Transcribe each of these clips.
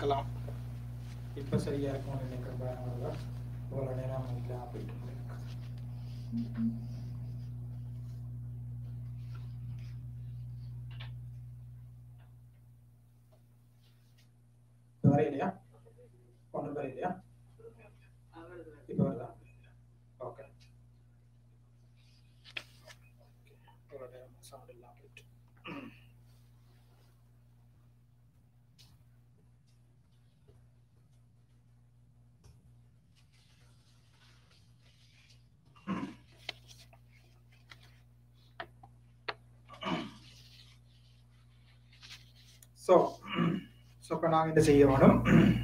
பார்க்கலாம் இப்போ சரியா இருக்கும்னு நினைக்கிறேன் பாருங்க இவ்வளோ நேரம் இல்லாம போயிட்டு இருக்கு வரையிலையா ஒன்றும் வரையிலையா இப்போ வருதா ஓகே இவ்வளோ நேரம் சவுண்ட் இல்லாம போயிட்டு ஸோ ஸோ இப்போ நாங்கள் என்ன செய்ய வேணும்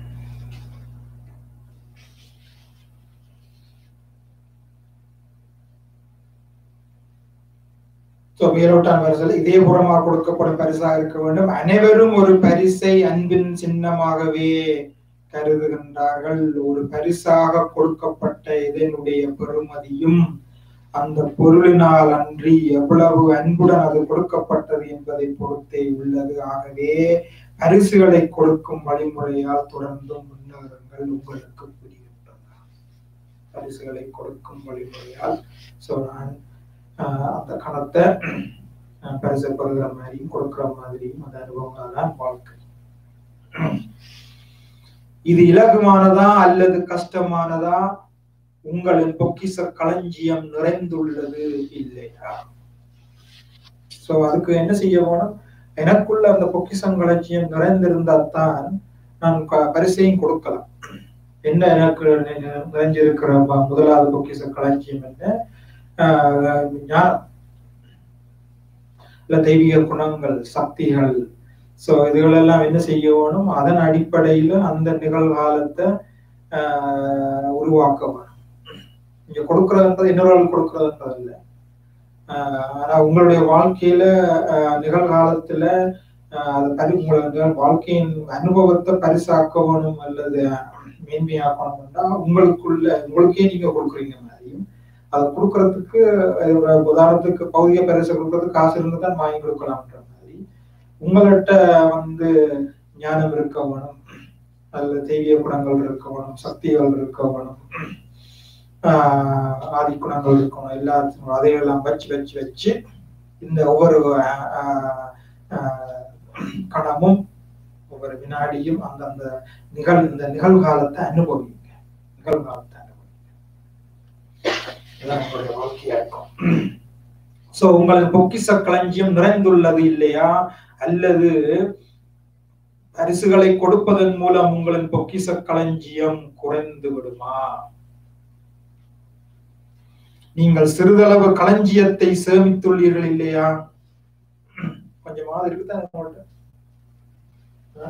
ஸோ வேரோட்டான் பரிசில் இதே புறமாக கொடுக்கப்படும் பரிசாக இருக்க வேண்டும் அனைவரும் ஒரு பரிசை அன்பின் சின்னமாகவே கருதுகின்றார்கள் ஒரு பரிசாக கொடுக்கப்பட்ட இதனுடைய பெறுமதியும் அந்த பொருளினால் அன்றி எவ்வளவு அன்புடன் அது கொடுக்கப்பட்டது என்பதை பொறுத்தே உள்ளது ஆகவே பரிசுகளை கொடுக்கும் வழிமுறையால் தொடர்ந்து முன்னேறுங்கள் உங்களுக்கு புரிகின்றன பரிசுகளை கொடுக்கும் வழிமுறையால் ஸோ நான் ஆஹ், அந்த கணத்தை ஆஹ், பரிசு பெறுகிற மாதிரியும் கொடுக்கிற மாதிரியும் அந்த அனுபவங்கள் தான் வாழ்க்கை இது இலகுவானதா அல்லது கஷ்டமானதா உங்களின் பொக்கிச களஞ்சியம் நிறைந்துள்ளது இல்லையா சோ அதுக்கு என்ன செய்ய வேணும் எனக்குள்ள அந்த பொக்கிசம் களஞ்சியம் நிறைந்திருந்தா தான் நான் க- பரிசையும் கொடுக்கலாம் என்ன எனக்கு நி- நி- நிறைஞ்சிருக்கிற ம- முதலாவது பொக்கிச களஞ்சியம் என்ன ஆஹ் ஞானம் இல்ல தெய்வீக குணங்கள் சக்திகள் சோ இதுகளெல்லாம் என்ன செய்ய வேணும் அதன் அடிப்படையில அந்த நிகழ்காலத்தை ஆஹ் உருவாக்க வேணும் இங்க கொடுக்கறதுன்றது இன்னொரு கொடுக்கறதுன்றது இல்லை ஆஹ் ஆனா உங்களுடைய வாழ்க்கையில ஆஹ் நிகழ்காலத்துல ஆஹ் அது பரி உங்களோட வாழ்க்கையின் அனுபவத்தை பரிசாக்க வேணும் அல்லது மேன்மையாக்கணும்னா உங்களுக்குள்ள உங்களுக்கே நீங்க கொடுக்குறீங்க மாதிரியும் அதை கொடுக்கறதுக்கு அஹ் ஒரு உதாரணத்துக்கு பௌதிக பரிசு கொடுக்கறதுக்கு காசு இருந்து தான் வாங்கி கொடுக்கலாம்ன்ற மாதிரி உங்கள்கிட்ட வந்து ஞானம் இருக்க வேணும் அதுல தெய்வீக குணங்கள் இருக்க வேணும் சக்திகள் இருக்க வேணும் ஆஹ் ஆதி குணங்கள் இருக்கணும் எல்லாத்தையும் அதையெல்லாம் வச்சு வச்சு வச்சு இந்த ஒவ்வொரு ஆஹ் ஆஹ் ஆஹ் கணமும் ஒவ்வொரு வினாடியும் அந்தந்த நிகழ் இந்த நிகழ்காலத்தை அனுபவிங்க நிகழ்காலத்தை அனுபவிங்க இதான் உங்களுடைய வாழ்க்கையா இருக்கும் சோ உங்களது பொக்கிச களஞ்சியம் நிறைந்துள்ளது இல்லையா அல்லது பரிசுகளை கொடுப்பதன் மூலம் உங்களின் பொக்கிச களஞ்சியம் குறைந்து விடுமா நீங்கள் சிறிதளவு களஞ்சியத்தை சேமித்துள்ளீர்கள் இல்லையா கொஞ்சமாவது இருக்குதான் உங்கள்ட்ட ஆ?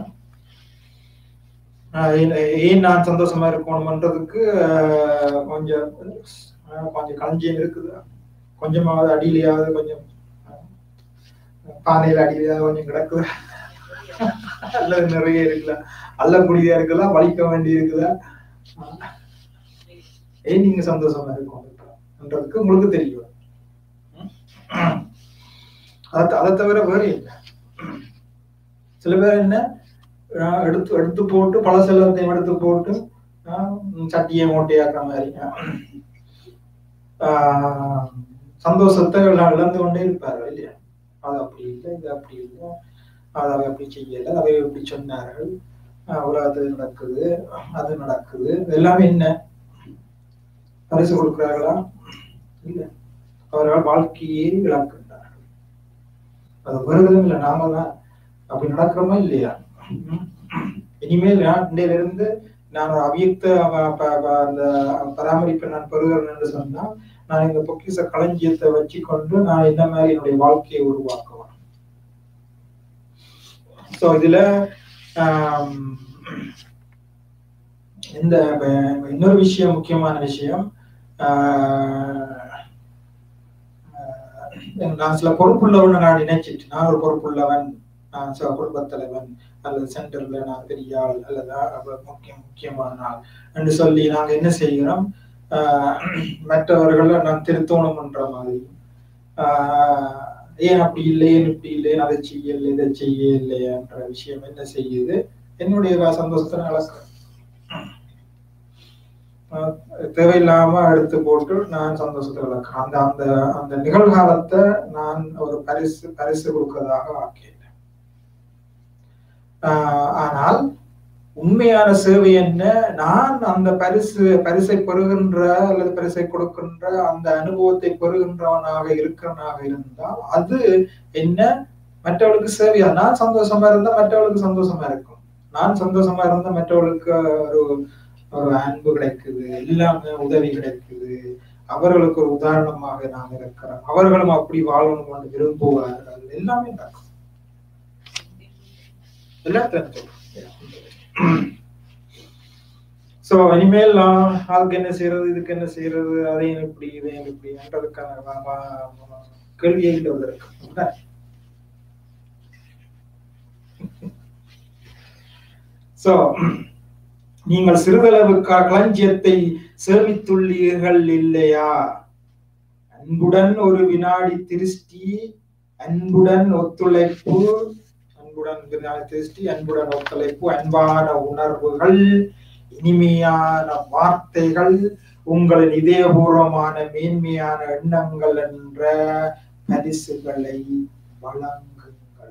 ஆஹ் ஏன் ஏன் நான் சந்தோஷமா இருக்கணும்ன்றதுக்கு ஆஹ் கொஞ்சம் ஆஹ் கொஞ்சம் களஞ்சியம் இருக்குதா கொஞ்சமாவது அடியிலையாவது கொஞ்சம் ஆஹ் பானையில அடியிலையாவது கொஞ்சம் கிடக்குதா அல்லது நிறைய இருக்குல்ல அள்ளக்கூடியதா இருக்குதா வலிக்க வேண்டி இருக்குதா ஆஹ் ஏன் நீங்க சந்தோஷமா இருக்கணும்ன்றதுக்கு உங்களுக்கு தெரியும் உம். அதை அதை தவிர வேற இல்லை சில பேர் என்ன ஆஹ் எடுத்து எடுத்து போட்டு பழசெல்லாத்தையும் எடுத்து போட்டு ஆஹ் சட்டியை மூட்டையாக்குற மாதிரி ஆஹ் சந்தோஷத்தை எல்லாம் இழந்து கொண்டே இருப்பாரு இல்லையா அது அப்படி இல்லை இது அப்படி இல்லை அது அவை அப்படி செய்யல அவை இப்படி சொன்னார்கள் ஆஹ் உலகத்துல நடக்குது அது நடக்குது இது எல்லாமே என்ன பரிசு கொடுக்கிறார்களா இல்ல அவர்கள் வாழ்க்கையே இழக்கின்றார்கள் அது வருவதும் இல்லை நாம தான் அப்படி நடக்கிறோமா இல்லையா உம். இனிமேல் நான் இன்றையில இருந்து நான் ஒரு அவியக்த அவ- ப- ப- அந்த பராமரிப்பை நான் பெறுகிறேன் என்று சொன்னால் நான் இந்த பொக்கிச களஞ்சியத்தை வச்சுக்கொண்டு நான் என்ன மாதிரி என்னுடைய வாழ்க்கையை உருவாக்குவேன் சோ இதுல ஆம், இந்த இப்ப இன்னொரு விஷயம் முக்கியமான விஷயம் ஆஹ், ஆஹ், நான் சில பொறுப்புள்ளவன் நான் நினைச்சிட்டு நான் ஒரு பொறுப்புள்ளவன் நான் சில குடும்பத் தலைவன் அல்லது சென்டர்ல நான் பெரிய ஆள் அல்லது அவ- முக்கிய முக்கியமான ஆள் என்று சொல்லி நாங்க என்ன செய்கிறோம் ஆஹ், மற்றவர்களை நான் திருத்தணும்ன்ற மாதிரி ஆஹ், ஏன் அப்படி இல்லை ஏன் இப்படி இல்லை அதை செய்யல இதை செய்ய இல்லையன்ற விஷயம் என்ன செய்யுது என்னுடைய சந்தோஷத்தை நான் இழக்கிறேன் அஹ் தேவையில்லாம எடுத்து போட்டு நான் சந்தோஷத்தை இழக்கிறேன் அந்த அந்த அந்த நிகழ்காலத்தை நான் ஒரு பரிசு பரிசு கொடுக்கறதாக ஆக்கிட்டேன் ஆஹ் ஆனால் உண்மையான சேவை என்ன நான் அந்த பரிசு பரிசை பெறுகின்ற அல்லது பரிசை கொடுக்கின்ற அந்த அனுபவத்தை பெறுகின்றவனாக இருக்கிறவனாக இருந்தால் அது என்ன மற்றவளுக்கு சேவையா நான் சந்தோஷமா இருந்தா மற்றவளுக்கு சந்தோஷமா இருக்கும் நான் சந்தோஷமா இருந்தா மற்றவளுக்கு ஒரு ஒரு அன்பு கிடைக்குது எல்லாமே உதவி கிடைக்குது அவர்களுக்கு ஒரு உதாரணமாக நான் இருக்கிறேன் அவர்களும் அப்படி வாழணும் என்று விரும்புவார்கள் எல்லாமே நடக்கும் எல்லாத்தையும் சோ இனிமேல் நான் அதுக்கு என்ன செய்யறது இதுக்கு என்ன செய்யறது அதையும் இப்படி இதையும் இப்படி என்றதுக்கான வ- வ- கேள்வியை இருக்கு சோ நீங்கள் சிறிதளவு க- களஞ்சியத்தை சேமித்துள்ளீர்கள் இல்லையா அன்புடன் ஒரு வினாடி திருஷ்டி அன்புடன் ஒத்துழைப்பு அன்புடன் வினாடி திருஷ்டி அன்புடன் ஒத்துழைப்பு அன்பான உணர்வுகள் இனிமையான வார்த்தைகள் உங்களின் இதயபூர்வமான மேன்மையான எண்ணங்கள் என்ற பரிசுகளை வழங்குங்கள்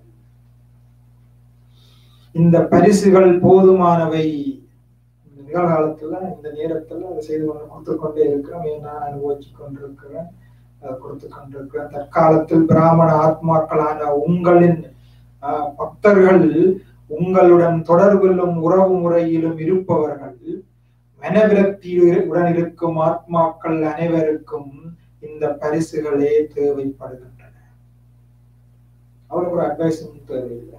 இந்த பரிசுகள் போதுமானவை இந்த நிகழ்காலத்துல இந்த நேரத்துல அதை செய்து கொண்டு கொடுத்து கொண்டே இருக்கிறோம் ஏன் நான் அனுபவிச்சு கொண்டிருக்கிறேன் அதை கொடுத்து கொண்டிருக்கிறேன் தற்காலத்தில் பிராமண ஆத்மாக்களான உங்களின் ஆஹ், பக்தர்கள் உங்களுடன் தொடர்பிலும் உறவு முறையிலும் இருப்பவர்கள் மனவிரக்தியுடன் இருக்கும் ஆத்மாக்கள் அனைவருக்கும் இந்த பரிசுகளே தேவைப்படுகின்றன அவருக்கு ஒரு அட்வைஸும் தேவையில்லை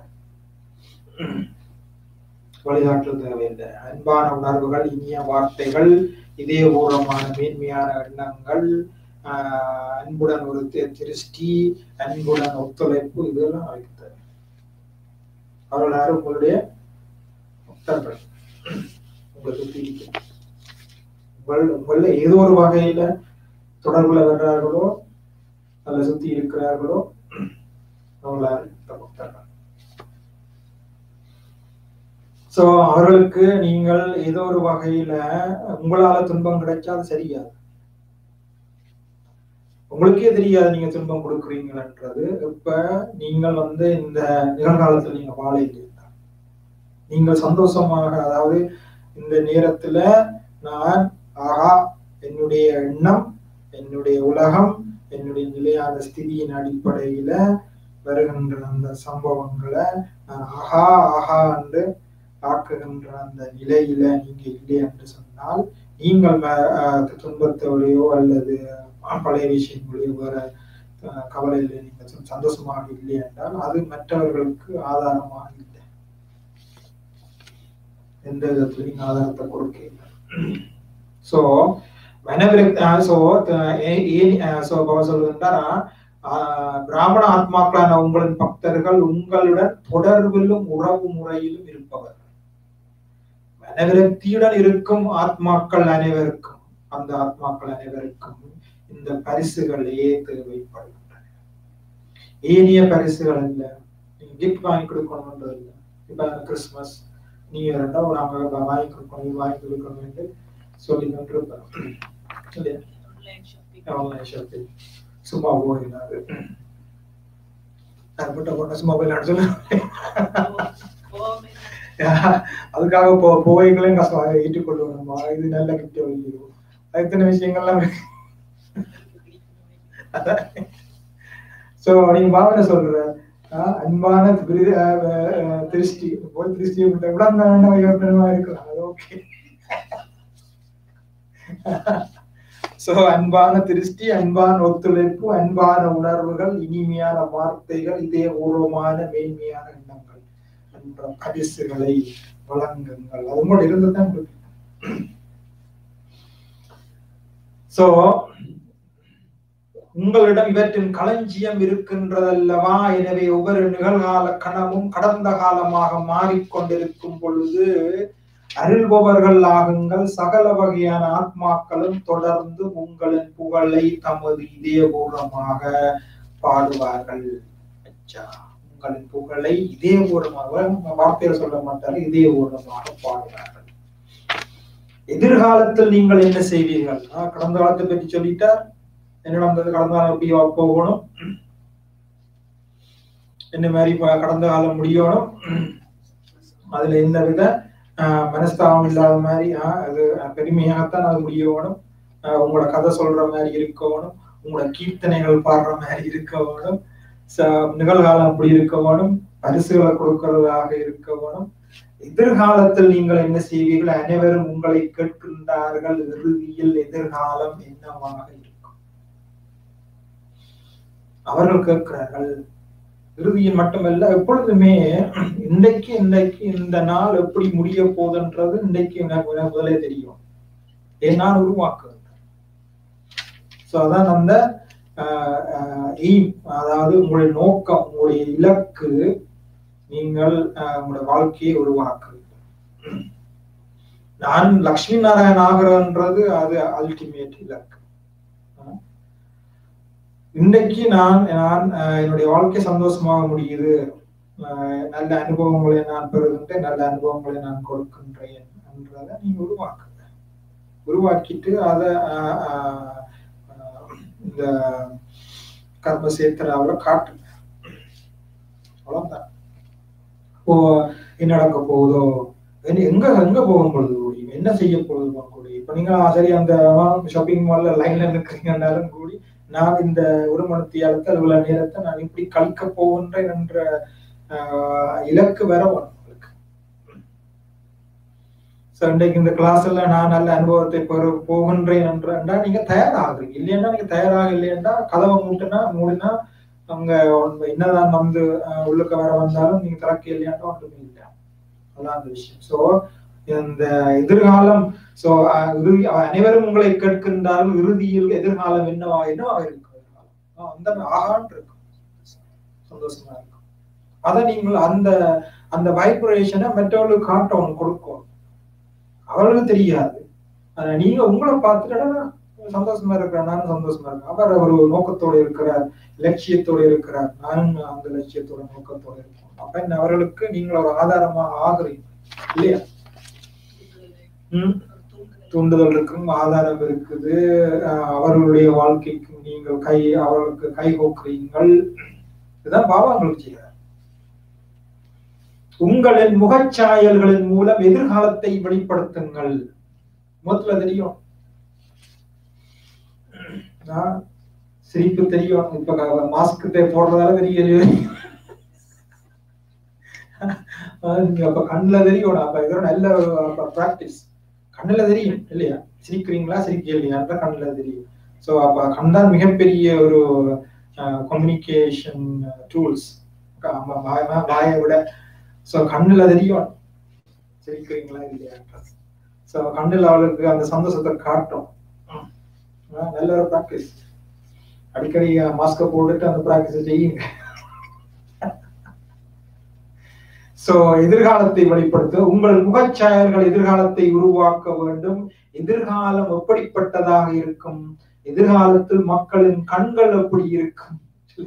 வழிகாட்டல் தேவையில்லை அன்பான உணர்வுகள் இனிய வார்த்தைகள் இதயபூர்வமான மேன்மையான எண்ணங்கள் ஆஹ், அன்புடன் ஒரு தி- திருஷ்டி அன்புடன் ஒத்துழைப்பு இதெல்லாம் அவருக்கு தேவை அவர்கள் யாரும் உங்களுடைய பக்தர்கள் உங்களை சுத்தி இருக்கிற. உங்கள் உங்கள ஏதோ ஒரு வகையில தொடர்புல வர்றார்களோ அல்ல சுத்தி இருக்கிறார்களோ அவர்களால் இந்த பக்தர்கள் சோ அவர்களுக்கு நீங்கள் ஏதோ ஒரு வகையில உங்களால துன்பம் கிடைச்சா அது சரியாது உங்களுக்கே தெரியாது நீங்க துன்பம் கொடுக்குறீங்கன்றது இப்ப நீங்கள் வந்து இந்த நிகழ்காலத்துல நீங்க வாழ இல்லையா நீங்கள் சந்தோஷமாக அதாவது இந்த நேரத்துல நான் ஆஹா என்னுடைய எண்ணம் என்னுடைய உலகம் என்னுடைய நிலையான ஸ்திதியின் அடிப்படையில வருகின்ற அந்த சம்பவங்களை நான் ஆஹா ஆஹா என்று ஆக்குகின்ற அந்த நிலையில நீங்க இல்லை என்று சொன்னால் நீங்கள் ம- ஆஹ் துன்பத்தோடையோ அல்லது பழைய விஷயங்களையோ வேற ஆஹ் கவலையில நீங்க ச- சந்தோஷமாக இல்லை என்றால் அது மற்றவர்களுக்கு ஆதாரமாக இல்லை எந்த விதத்துல நீங்க ஆதாரத்தை கொடுக்க இல்லை சோ வனவிரக்தி சோ சோ சொல்லுகின்றாரா ஆஹ் பிராமண ஆத்மாக்களான உங்களின் பக்தர்கள் உங்களுடன் தொடர்பிலும் உறவு முறையிலும் இருப்பவர்கள் மனவிரக்தியுடன் இருக்கும் ஆத்மாக்கள் அனைவருக்கும் அந்த ஆத்மாக்கள் அனைவருக்கும் இந்த பரிசுகளே தேவைப்படுகின்றன ஏனிய பரிசுகள் இல்ல நீங்க கிஃப்ட் வாங்கி கொடுக்கணும்ன்றது இல்ல இப்ப கிறிஸ்துமஸ் நியூ இயர் நாங்க வாங்கி கொடுக்கணும் இது வாங்கி கொடுக்கணும் என்று சொல்லி கொண்டிருப்போம் இல்லையா ஆன்லைன் ஷாப்பிங் சும்மா போயினாரு அது மட்டும் கொண்டு சும்மா போய் நடத்து அதுக்காக போ போவைகளையும் கஷ்டம் ஏற்றுக்கொண்டு வரணுமா இது நல்ல கிஃப்ட் இல்லையோ அது இத்தனை விஷயங்கள்லாம் இருக்கு சோ நீங்க பாவனை சொல்ற ஆஹ் அன்பான விருது ஆஹ் ஆஹ் திருஷ்டி போய் திருஷ்டி உடனே இருக்கலாம் அது ஓகே சோ அன்பான திருஷ்டி அன்பான ஒத்துழைப்பு அன்பான உணர்வுகள் இனிமையான வார்த்தைகள் இதயபூர்வமான மேன்மையான எண்ணங்கள் என்ற பரிசுகளை வழங்குங்கள் அது கூட இருந்துதான் இருக்கு சோ உங்களிடம் இவற்றின் களஞ்சியம் இருக்கின்றதல்லவா எனவே ஒவ்வொரு நிகழ்கால கணமும் கடந்த காலமாக மாறிக்கொண்டிருக்கும் பொழுது அருள்பவர்கள் ஆகுங்கள் சகல வகையான ஆத்மாக்களும் தொடர்ந்து உங்களின் புகழை தமது இதயபூர்வமாக பாடுவார்கள் அச்சா உங்களின் புகழை இதே பூர்வமாக வார்த்தையில சொல்ல மாட்டார்கள் இதே பூர்வமாக பாடுவார்கள் எதிர்காலத்தில் நீங்கள் என்ன செய்வீர்கள் ஆஹ் கடந்த காலத்தை பற்றி சொல்லிட்டார் என்ன நடந்தது கடந்த காலம் எப்படி போகணும் என்ன மாதிரி இப்ப கடந்த காலம் முடியணும் அதுல எந்த வித ஆஹ் மனஸ்தாபம் இல்லாத மாதிரி ஆஹ் அது பெருமையாகத்தான் அது முடியணும் ஆஹ் உங்களோட கதை சொல்ற மாதிரி இருக்கணும் உங்களோட கீர்த்தனைகள் பாடுற மாதிரி இருக்கணும் ச- நிகழ்காலம் அப்படி இருக்கணும் பரிசுகளை கொடுக்கிறதாக இருக்கணும் எதிர்காலத்தில் நீங்கள் என்ன செய்வீர்கள் அனைவரும் உங்களை கேட்கின்றார்கள் இறுதியில் எதிர்காலம் என்னவாக இருக்கும் அவர்கள் கேட்கிறார்கள் இறுதியில் மட்டுமல்ல எப்பொழுதுமே இன்றைக்கு இன்றைக்கு இந்த நாள் எப்படி முடிய போகுதுன்றது இன்றைக்கு எனக்கு எனக்கு முதலே தெரியும் ஏன்னா உருவாக்குகின்றேன் சோ அதான் அந்த எய்ம் அதாவது உங்களுடைய நோக்கம் உங்களுடைய இலக்கு நீங்கள் ஆஹ், உங்களுடைய வாழ்க்கையை உருவாக்குறீர்கள் நான் லக்ஷ்மி நாராயண் ஆகிறன்றது அது அல்டிமேட் இலக்கு ஆஹ். இன்றைக்கு நான் நான் ஆஹ், என்னுடைய வாழ்க்கை சந்தோஷமாக முடியுது ஆஹ், நல்ல அனுபவங்களை நான் பெறுகின்றேன் நல்ல அனுபவங்களை நான் கொடுக்கின்றேன் என்றதை நீங்க உருவாக்குங்க உருவாக்கிட்டு அதை ஆஹ், ஆஹ், ஆஹ், இந்த கர்மசேத்திராவில் காட்டுங்க அவ்வளவுதான் இப்போ என்ன நடக்க போகுதோ என்ன எங்க எங்க போகும் பொழுது கூடி என்ன செய்ய போகுது போகும் கூடி இப்ப நீங்க ஆ, சரி அந்த ஷாப்பிங் மால்ல லைன்ல நிற்கிறீங்கன்னாலும் கூடி நான் இந்த ஒரு மணித்தியாலத்தை அலுவல நேரத்தை நான் இப்படி கழிக்க போகின்றேன் என்ற ஆஹ், இலக்கு வர வரும் உங்களுக்கு So, இன்றைக்கு இந்த கிளாஸ்ல நான் நல்ல அனுபவத்தை பெற போகின்றேன் என்றா நீங்க தயாராகுறீங்க இல்லையா நீங்க தயாராக இல்லையா கதவை மூட்டுனா மூடினா அங்க ஒண்ணு என்னதான் வந்து அஹ், உள்ளுக்க வர வந்தாலும் நீங்க திறக்க இல்லையாட்டா ஒன்றுமே இல்லை அதான் அந்த விஷயம் சோ இந்த எதிர்காலம் சோ இறுதி அனைவரும் உங்களை கேட்கின்றார்கள் இறுதியில் எதிர்காலம் என்னவா என்னவா இருக்கும் எதிர்காலம் ஆஹ், அந்த ஆகான் இருக்கும் சந்தோஷமா இருக்கும் அதை நீங்கள் அந்த அந்த வைப்ரேஷனை மற்றவர்களுக்கு காட்டணும் கொடுக்கணும் அவர்களுக்கு தெரியாது ஆனா நீங்க உங்களை பார்த்துட்டா சந்தோஷமா இருக்கிறேன் நானும் சந்தோஷமா இருக்கேன் அவர் ஒரு நோக்கத்தோட இருக்கிறார் லட்சியத்தோட இருக்கிறார் நானும் அந்த லட்சியத்தோட நோக்கத்தோட இருக்கேன் அப்ப என்ன அவர்களுக்கு நீங்கள் ஒரு ஆதாரமா ஆகுறீங்க இல்லையா ம் தூண்டுதல் இருக்கும் ஆதாரம் இருக்குது அஹ் அவர்களுடைய வாழ்க்கைக்கு நீங்கள் கை அவர்களுக்கு கை கோக்குறீங்கள் இதுதான் பாபா உங்களுக்கு செய்கிறார் உங்களின் முகச்சாயல்களின் மூலம் எதிர்காலத்தை வெளிப்படுத்துங்கள் முகத்துல தெரியும் நான் சிரிப்பு தெரியும் இப்ப மாஸ்க் போடுறதால தெரியல நீங்க அப்ப கண்ணுல தெரியும் அப்ப இதோட நல்ல பிராக்டிஸ் கண்ணுல தெரியும் இல்லையா சிரிக்கிறீங்களா சிரிக்க இல்லையான்ற கண்ணுல தெரியும் சோ அப்ப கண்தான் மிகப்பெரிய ஒரு கம்யூனிகேஷன் டூல்ஸ் வாயை விட சோ கண்ணுல தெரியும் சிரிக்கிறீங்களா இல்லையா சோ கண்ணுல அவளுக்கு அந்த சந்தோஷத்தை காட்டும் ஆஹ் நல்ல ஒரு ப்ராக்டிஸ் அடிக்கடி மாஸ்க போட்டுட்டு அந்த ப்ராக்டிஸ் செய்யுங்க சோ எதிர்காலத்தை வெளிப்படுத்த உங்கள் முகச்சாயல்கள் எதிர்காலத்தை உருவாக்க வேண்டும் எதிர்காலம் எப்படிப்பட்டதாக இருக்கும் எதிர்காலத்தில் மக்களின் கண்கள் எப்படி இருக்கும்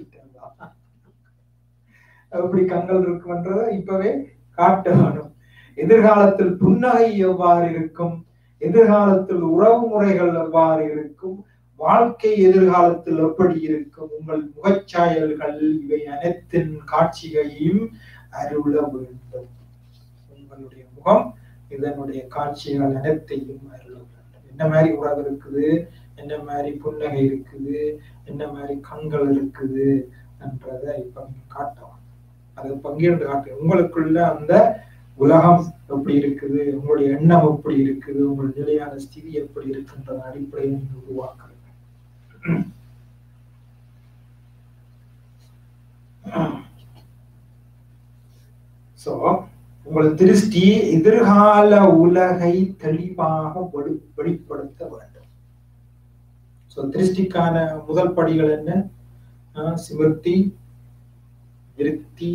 எப்படி கண்கள் இருக்கும்ன்றத இப்பவே காட்ட வேணும் எதிர்காலத்தில் புன்னகை எவ்வாறு இருக்கும் எதிர்காலத்தில் உறவு முறைகள் எவ்வாறு இருக்கும் வாழ்க்கை எதிர்காலத்தில் எப்படி இருக்கும் உங்கள் முகச்சாயல்கள் இவை அனைத்தின் காட்சிகளையும் அருள வேண்டும் உங்களுடைய முகம் இதனுடைய காட்சிகள் அனைத்தையும் அருள வேண்டும் என்ன மாதிரி உறவு இருக்குது என்ன மாதிரி புன்னகை இருக்குது என்ன மாதிரி கண்கள் இருக்குது என்றதை இப்ப நீங்க காட்டலாம் அதை பங்கிட்டு காட்டு உங்களுக்குள்ள அந்த உலகம் எப்படி இருக்குது உங்களுடைய எண்ணம் எப்படி இருக்குது உங்களுடைய நிலையான ஸ்திதி எப்படி இருக்குன்ற அடிப்படையை நீங்க உருவாக்குறீங்க சோ உங்கள் திருஷ்டி எதிர்கால உலகை தெளிவாக வெளி வெளிப்படுத்த வேண்டும் சோ திருஷ்டிக்கான முதல் படிகள் என்ன ஆஹ் சிமிர்த்தி விருத்தி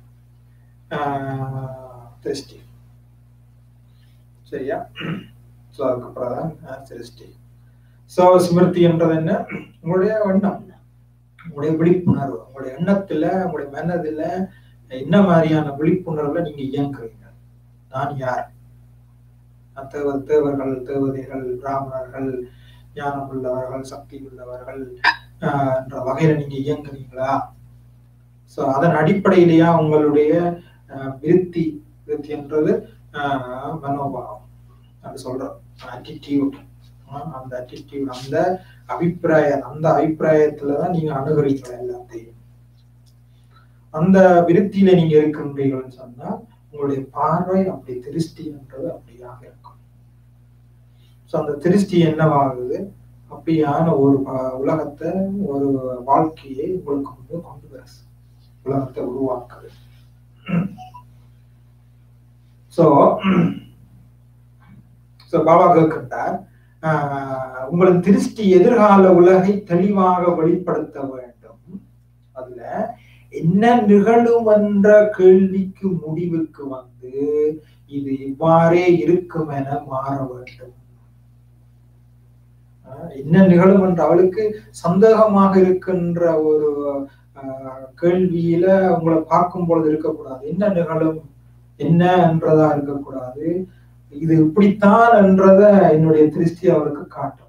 ஆஹ் திருஷ்டி சரியா சோ அதுக்கப்புறம் தான் திருஷ்டி சோ ஸ்மிருதி என்றது என்ன உங்களுடைய எண்ணம் உங்களுடைய விழிப்புணர்வு உங்களுடைய எண்ணத்துல உங்களுடைய மனதுல என்ன மாதிரியான விழிப்புணர்வுல நீங்க இயங்குறீங்க நான் யார் நான் தேவ தேவர்கள் தேவதைகள் பிராமணர்கள் ஞானம் உள்ளவர்கள் சக்தி உள்ளவர்கள் ஆஹ் என்ற வகையில நீங்க இயங்குறீங்களா சோ அதன் அடிப்படையிலேயா உங்களுடைய ஆஹ் விருத்தி விருத்தி என்றது ஆஹ் மனோபாவம் அது சொல்றோம் ஆட்டிடியூட் அந்த ஆட்டிடியூட் அந்த அபிப்பிராயம் அந்த அபிப்பிராயத்துலதான் நீங்க அணுகுறீங்களா எல்லாத்தையும் அந்த விருத்தியில நீங்க இருக்கின்றீங்கன்னு சொன்னா உங்களுடைய பார்வை அப்படி திருஷ்டி என்றது அப்படியாக இருக்கும் சோ அந்த திருஷ்டி என்னவாகுது அப்படியான ஒரு ப- உலகத்தை ஒரு வாழ்க்கையை உங்களுக்கு வந்து கொண்டு வர உலகத்தை உருவாக்குது சோ சோ பாபா கேட்கின்றார் ஆஹ் உங்களது திருஷ்டி எதிர்கால உலகை தெளிவாக வெளிப்படுத்த வேண்டும் அதுல என்ன நிகழும் என்ற கேள்விக்கு முடிவுக்கு வந்து இது இவ்வாறே இருக்கும் என மாற வேண்டும் ஆஹ் என்ன நிகழும் என்ற அவளுக்கு சந்தேகமாக இருக்கின்ற ஒரு ஆஹ் கேள்வியில உங்களை பார்க்கும் பொழுது இருக்கக்கூடாது என்ன நிகழும் என்ன என்றதா இருக்கக்கூடாது இது இப்படித்தான் என்றத என்னுடைய திருஷ்டி அவளுக்கு காட்டும்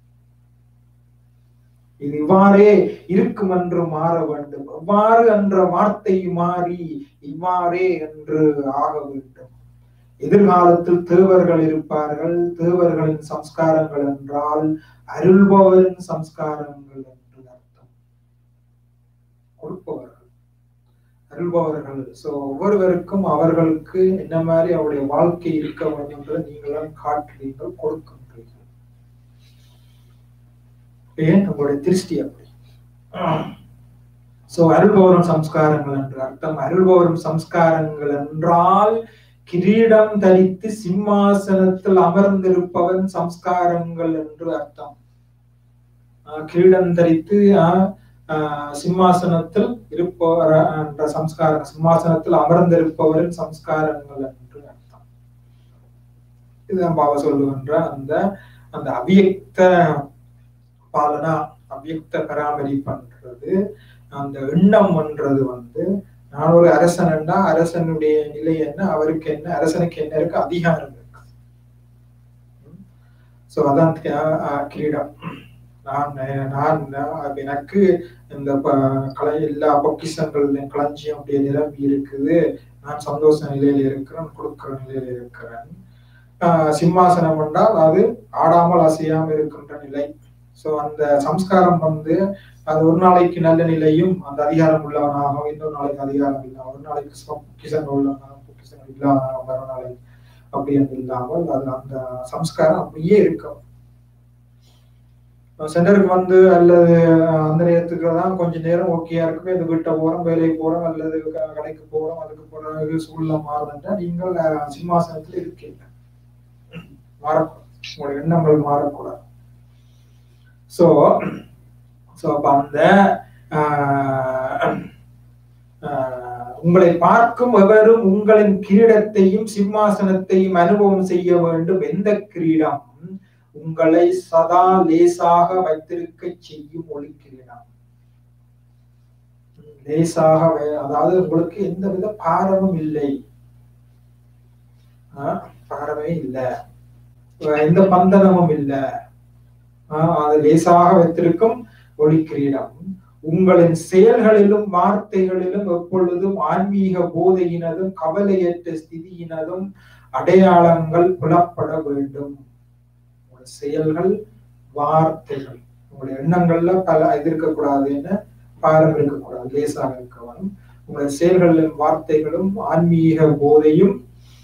இது இவ்வாறே இருக்கும் என்று மாற வேண்டும் எவ்வாறு என்ற வார்த்தை மாறி இவ்வாறே என்று ஆக வேண்டும் எதிர்காலத்தில் தேவர்கள் இருப்பார்கள் தேவர்களின் சம்ஸ்காரங்கள் என்றால் அருள்பவரின் சம்ஸ்காரங்கள் என்று அர்த்தம் கொடுப்பவர்கள் அருள்பவர்கள் சோ ஒவ்வொருவருக்கும் அவர்களுக்கு என்ன மாதிரி அவருடைய வாழ்க்கை இருக்க வேண்டும் என்று நீங்களும் காட்டுறீர்கள் கொடுக்கின்றீர்கள் ஏன் உங்களுடைய திருஷ்டி அப்படி சோ அருள்பவரும் சம்ஸ்காரங்கள் என்று அர்த்தம் அருள்பவரும் சம்ஸ்காரங்கள் என்றால் கிரீடம் தரித்து சிம்மாசனத்தில் அமர்ந்திருப்பவன் சம்ஸ்காரங்கள் என்று அர்த்தம் ஆஹ் கிரீடம் தரித்து ஆஹ் ஆஹ் சிம்மாசனத்தில் இருப்பவர் என்ற சம்ஸ்காரம் சிம்மாசனத்தில் அமர்ந்திருப்பவரின் சம்ஸ்காரங்கள் என்று அர்த்தம் இதுதான் பாபா சொல்லுகின்ற அந்த அந்த அவ்வியக்த பாலனா அவ்வியக்த பராமரிப்புன்றது அந்த எண்ணம் என்றது வந்து நான் ஒரு அரசன்னா அரசனுடைய நிலை என்ன அவருக்கு என்ன அரசனுக்கு என்ன இருக்கு அதிகாரம் இருக்கு சோ அதான் தியா- ஆஹ் கிரீடம் நான் நான் எனக்கு இந்த ப- கலை எல்லா பொக்கிஷங்கள் களஞ்சியம் அப்படியே நிரம்பி இருக்குது நான் சந்தோஷ நிலையில இருக்கிறேன் கொடுக்கிற நிலையில இருக்கிறேன் ஆஹ் சிம்மாசனம் என்றால் அது ஆடாமல் அசையாமல் இருக்கின்ற நிலை சோ அந்த சம்ஸ்காரம் வந்து அது ஒரு நாளைக்கு நல்ல நிலையும் அந்த அதிகாரம் உள்ளவனாகவும் இன்னொரு நாளைக்கு அதிகாரம் இல்லாம ஒரு நாளைக்கு சுகம் பொக்கிஷங்கள் உள்ளவனாகவும் பொக்கிஷங்கள் இல்லாம மறு நாளைக்கு அப்படி என்று இல்லாமல் அது அந்த சம்ஸ்காரம் அப்படியே இருக்கும் சென்டருக்கு வந்து அல்லது அந்த நேரத்துக்கு தான் கொஞ்ச நேரம் ஓகேயா இருக்குமே இந்த வீட்டை போறோம் வேலைக்கு போறோம் அல்லது க- கடைக்கு போறோம் அதுக்கு போற சூழ்நிலை மாறுதுன்னா நீங்கள் அஹ், சிம்மாசனத்துல இருக்கீங்க மாறக்கூடாது உங்களுடைய எண்ணங்கள் மாறக்கூடாது சோ சோ அப்ப அந்த ஆஹ், ஆஹ், உங்களை பார்க்கும் எவரும் உங்களின் கிரீடத்தையும் சிம்மாசனத்தையும் அனுபவம் செய்ய வேண்டும் எந்த கிரீடம் உங்களை சதா லேசாக வைத்திருக்க செய்யும் ஒளி கிரீடம் லேசாக வை- அதாவது உங்களுக்கு எந்த வித பாரமும் இல்லை ஆஹ், பாரமே இல்லை எந்த பந்தனமும் இல்லை ஆஹ் அது லேசாக வைத்திருக்கும் ஒளி கிரீடம் உங்களின் செயல்களிலும் வார்த்தைகளிலும் எப்பொழுதும் ஆன்மீக போதையினதும் கவலையற்ற ஸ்திதியினதும் அடையாளங்கள் புலப்பட வேண்டும் உங்களுடைய செயல்கள் வார்த்தைகள் உங்களுடைய எண்ணங்கள்ல பல இது இருக்கக்கூடாதுன்னு பாரம் இருக்கக்கூடாது லேசாக இருக்க வேணும் உங்களுடைய செயல்களிலும் வார்த்தைகளும் ஆன்மீக போதையும்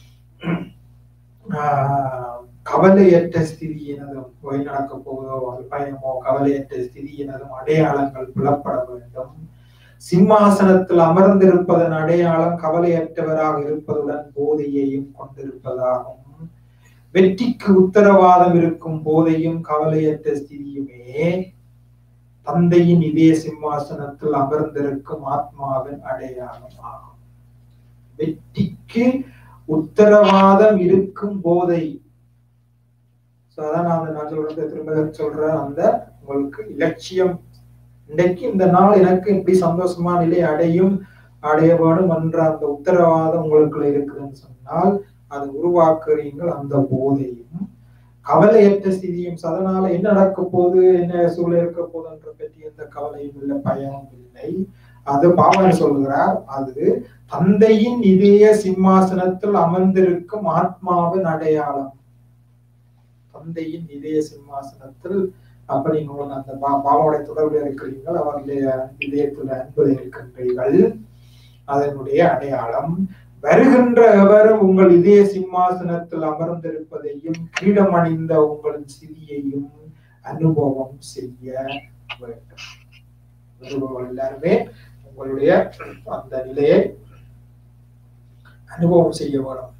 ஆஹ் கவலையற்ற ஸ்திதியினதும் போய் நடக்க போவதோ அது பயமோ கவலையற்ற ஸ்திதியினதும் அடையாளங்கள் புலப்பட வேண்டும் சிம்மாசனத்தில் அமர்ந்திருப்பதன் அடையாளம் கவலையற்றவராக இருப்பதுடன் போதையையும் கொண்டிருப்பதாகும் வெற்றிக்கு உத்தரவாதம் இருக்கும் போதையும் கவலையற்ற ஸ்திதியுமே தந்தையின் இதே சிம்மாசனத்தில் அமர்ந்திருக்கும் ஆத்மாவின் அடையாளம் ஆகும் வெற்றிக்கு உத்தரவாதம் இருக்கும் போதை So அதான் நான் அந்த நான் சொல்றது திரும்ப சொல்றேன் அந்த உங்களுக்கு இலட்சியம் இன்றைக்கு இந்த நாள் எனக்கு இப்படி சந்தோஷமா நிலை அடையும் அடைய வேணும் என்ற அந்த உத்தரவாதம் உங்களுக்குள்ள இருக்குதுன்னு சொன்னால் அது உருவாக்குறீங்கள் அந்த போதையும் கவலையற்ற ஸ்திதியும் அதனால என்ன நடக்க போகுது என்ன சூழல் இருக்க போகுதுன்ற பற்றி எந்த கவலையும் இல்லை பயமும் இல்லை அது பாவன் சொல்கிறார் அது தந்தையின் இதய சிம்மாசனத்தில் அமர்ந்திருக்கும் ஆத்மாவின் அடையாளம் தந்தையின் இதய சிம்மாசனத்தில் அப்ப நீங்க உங்களுக்கு அந்த பா- பாபாவுடைய தொடர்பில் இருக்கிறீர்கள் அவருடைய இதயத்தில் அன்புல இருக்கின்றீர்கள் அதனுடைய அடையாளம் வருகின்ற எவரும் உங்கள் இதய சிம்மாசனத்தில் அமர்ந்திருப்பதையும் கிரீடம் அணிந்த உங்களின் சிதியையும் அனுபவம் செய்ய வேண்டும் வருபவர்கள் எல்லாருமே உங்களுடைய அந்த நிலையை அனுபவம் செய்ய வேணும்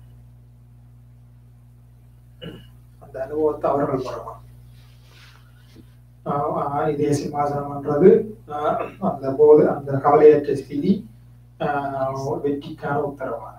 அந்த அனுபவத்தை அவர்கள் பெறலாம் ஆஹ் ஆஹ் இதய சிம்மாசனம்ன்றது ஆஹ் அந்த போது அந்த கவலையற்ற ஸ்திதி ஆஹ் வெற்றிக்கான உத்தரவாதம்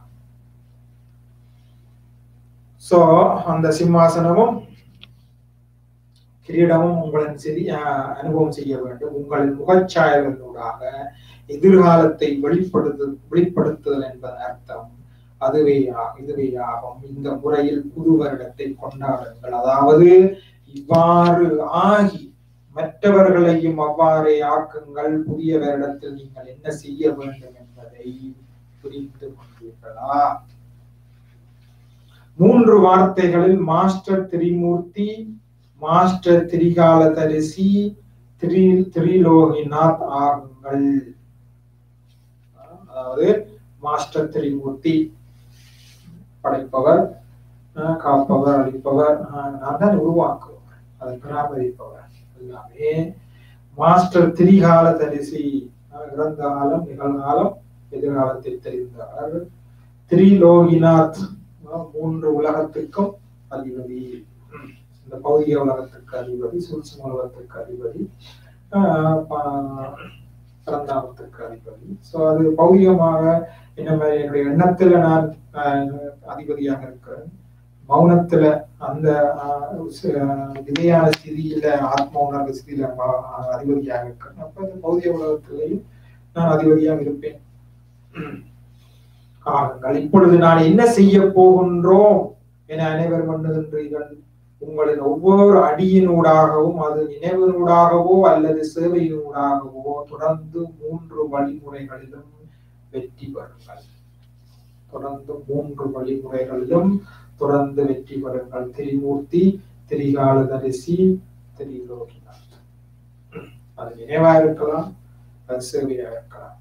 சோ அந்த சிம்மாசனமும் கிரீடமும் உங்களின் செதி ஆஹ் அனுபவம் செய்ய வேண்டும் உங்களின் முகச்சாயல்களூடாக எதிர்காலத்தை வெளிப்படுத்து வெளிப்படுத்துதல் என்பதன் அர்த்தம் அதுவே ஆ- இதுவே ஆகும் இந்த முறையில் புது வருடத்தை கொண்டாடுங்கள் அதாவது இவ்வாறு ஆகி மற்றவர்களையும் அவ்வாறே ஆக்குங்கள் புதிய வருடத்தில் நீங்கள் என்ன செய்ய வேண்டும் என்பதை புரிந்து கொண்டீர்களா மூன்று வார்த்தைகளில் மாஸ்டர் திரிமூர்த்தி மாஸ்டர் திரிகால தரிசி திரி திரிலோகிநாத் ஆகுங்கள் அதாவது மாஸ்டர் திரிமூர்த்தி படைப்பவர் அஹ் காப்பவர் அளிப்பவர் அஹ் நான் தான் உருவாக்குவர் அதை பராமரிப்பவர் எல்லாமே மாஸ்டர் திரிகால தரிசி அஹ் இறந்த காலம் நிகழ்காலம் எதிர்காலத்தை தெரிந்தவர் திரிலோகிநாத் அஹ் மூன்று உலகத்துக்கும் அதிபதி இந்த பௌதிக உலகத்துக்கு அதிபதி சூட்சும உலகத்துக்கு அதிபதி ஆஹ் ப- பரந்தாமத்துக்கு அதிபதி சோ அது பௌதிகமாக என்ன மாதிரி என்னுடைய எண்ணத்துல நான் ஆஹ், அதிபதியாக இருக்கிறேன் மௌனத்துல அந்த ஆஹ், ச- விதையான ஸ்திதியில ஆத்ம உணர்வு ஸ்திதியில ம- ஆஹ், அதிபதியாக இருக்கிறேன் அப்ப இந்த பௌதிக உலகத்திலையும் நான் அதிபதியாக இருப்பேன் ஆகுங்கள் இப்பொழுது நான் என்ன செய்ய போகின்றோம் என அனைவரும் எண்ணுகின்றீர்கள் உங்களின் ஒவ்வொரு அடியினூடாகவும் அது நினைவினூடாகவோ அல்லது சேவையினூடாகவோ தொடர்ந்து மூன்று வழிமுறைகளிலும் வெற்றி பெறுங்கள் தொடர்ந்து மூன்று வழிமுறைகளிலும் தொடர்ந்து வெற்றி பெறுங்கள் திரிமூர்த்தி திரிகால தரிசி திரிலோகிநாத் அது நினைவா இருக்கலாம் அது சேவையா இருக்கலாம்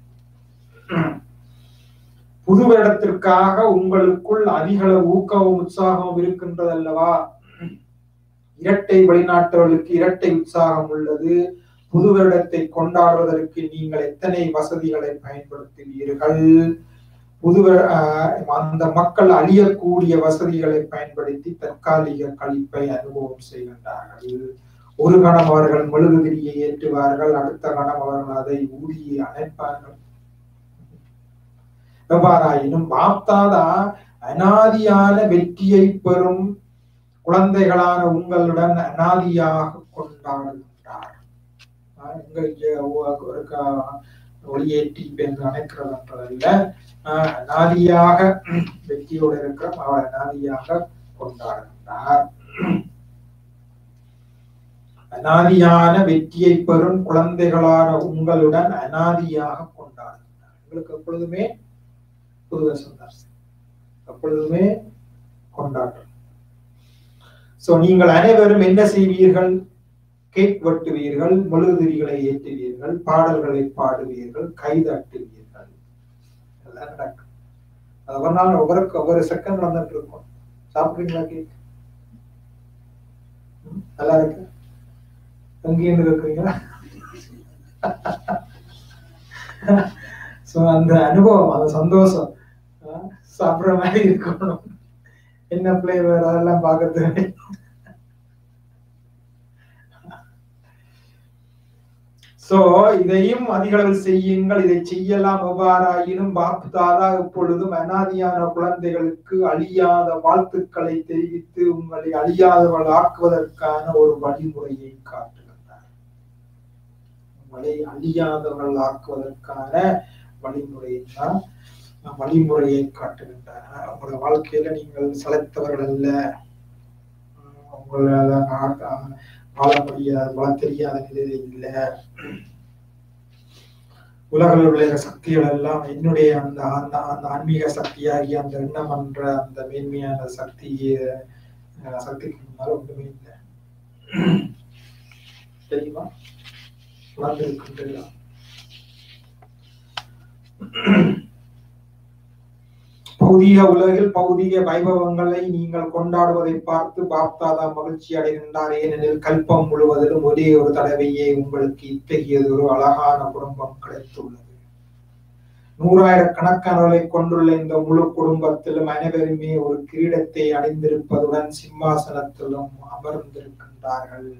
புது வருடத்திற்காக உங்களுக்குள் அதிகளவு ஊக்கமும் உற்சாகமும் இருக்கின்றது அல்லவா இரட்டை வெளிநாட்டவர்களுக்கு இரட்டை உற்சாகம் உள்ளது புது வருடத்தை கொண்டாடுவதற்கு நீங்கள் எத்தனை வசதிகளை பயன்படுத்துவீர்கள் புது வரு- ஆஹ் அந்த மக்கள் அழியக்கூடிய வசதிகளை பயன்படுத்தி தற்காலிக கழிப்பை அனுபவம் செய்கின்றார்கள் ஒரு கணம் அவர்கள் மெழுகுதிரியை ஏற்றுவார்கள் அடுத்த கணம் அவர்கள் அதை ஊதியை அணைப்பார்கள் எவ்வாறாயினும் பாப்தாதா அனாதியான வெற்றியை பெறும் குழந்தைகளான உங்களுடன் அனாதியாக கொண்டாடுகின்றார் ஆஹ் இங்க இங்க ஒ- ஒரு க- ஒளியேற்றி என்று அணைக்கிறதுன்றதல்ல ஆஹ் அனாதியாக வெற்றியோடு இருக்கிற அவர் அனாதியாக கொண்டாடுகின்றார் அனாதியான வெற்றியை பெறும் குழந்தைகளான உங்களுடன் அனாதியாக கொண்டாடுகின்றார் உங்களுக்கு எப்பொழுதுமே புது வருஷம் தான் எப்பொழுதுமே கொண்டாட்டம் சோ நீங்கள் அனைவரும் என்ன செய்வீர்கள் கேக் வெட்டுவீர்கள் மெழுகுதிரிகளை ஏற்றுவீர்கள் பாடல்களை பாடுவீர்கள் கைதட்டுவீர்கள் எல்லாம் நடக்கும் அது ஒவ்வொரு நாள் ஒவ்வொருக்கு ஒவ்வொரு செகண்ட் நடந்துட்டு இருக்கும் சாப்பிடுறீங்களா கேக் ம், நல்லா இருக்கு எங்கேருந்து இருக்கிறீங்களா சோ அந்த அனுபவம் அந்த சந்தோஷம் ஆஹ், சாப்பிடுற மாதிரி இருக்கணும் என்ன பிளேவர் அதெல்லாம் பார்க்கறது சோ இதையும் அதிக அளவில் செய்யுங்கள் இதை செய்யலாம் எவ்வாறாயினும் பாப்பு தாதா எப்பொழுதும் அனாதியான குழந்தைகளுக்கு அழியாத வாழ்த்துக்களை தெரிவித்து உங்களை அழியாதவள் ஆக்குவதற்கான ஒரு வழிமுறையை காட்டுகின்றார் உங்களை அழியாதவர்கள் ஆக்குவதற்கான வழிமுறையின் தான் வழிமுறையை காட்டுகின்றன உங்களோட வாழ்க்கையில நீங்கள் செலுத்தவர்கள் அல்ல உம் உங்களால ஆ- வாழ முடியாது வாழ தெரியாத நிலையில் இல்லை உலகில் உள்ள சக்திகள் எல்லாம் என்னுடைய அந்த அந்த அந்த ஆன்மீக சக்தியாகி அந்த எண்ணம் என்ற அந்த மேன்மையான சக்தி அஹ், சக்திக்கு முன்னால் ஒன்றுமே இல்லை தெரியுமா உணர்ந்திருக்கின்றீர்களா பௌதிக உலகில் பௌதிக வைபவங்களை நீங்கள் கொண்டாடுவதை பார்த்து பாப்தாதா மகிழ்ச்சி அடைகின்றார் ஏனெனில் கல்பம் முழுவதிலும் ஒரே ஒரு தடவையே உங்களுக்கு இத்தகையது ஒரு அழகான குடும்பம் கிடைத்துள்ளது நூறாயிரக்கணக்கானவர்களை கொண்டுள்ள இந்த முழு குடும்பத்திலும் அனைவருமே ஒரு கிரீடத்தை அணிந்திருப்பதுடன் சிம்மாசனத்திலும் அமர்ந்திருக்கின்றார்கள்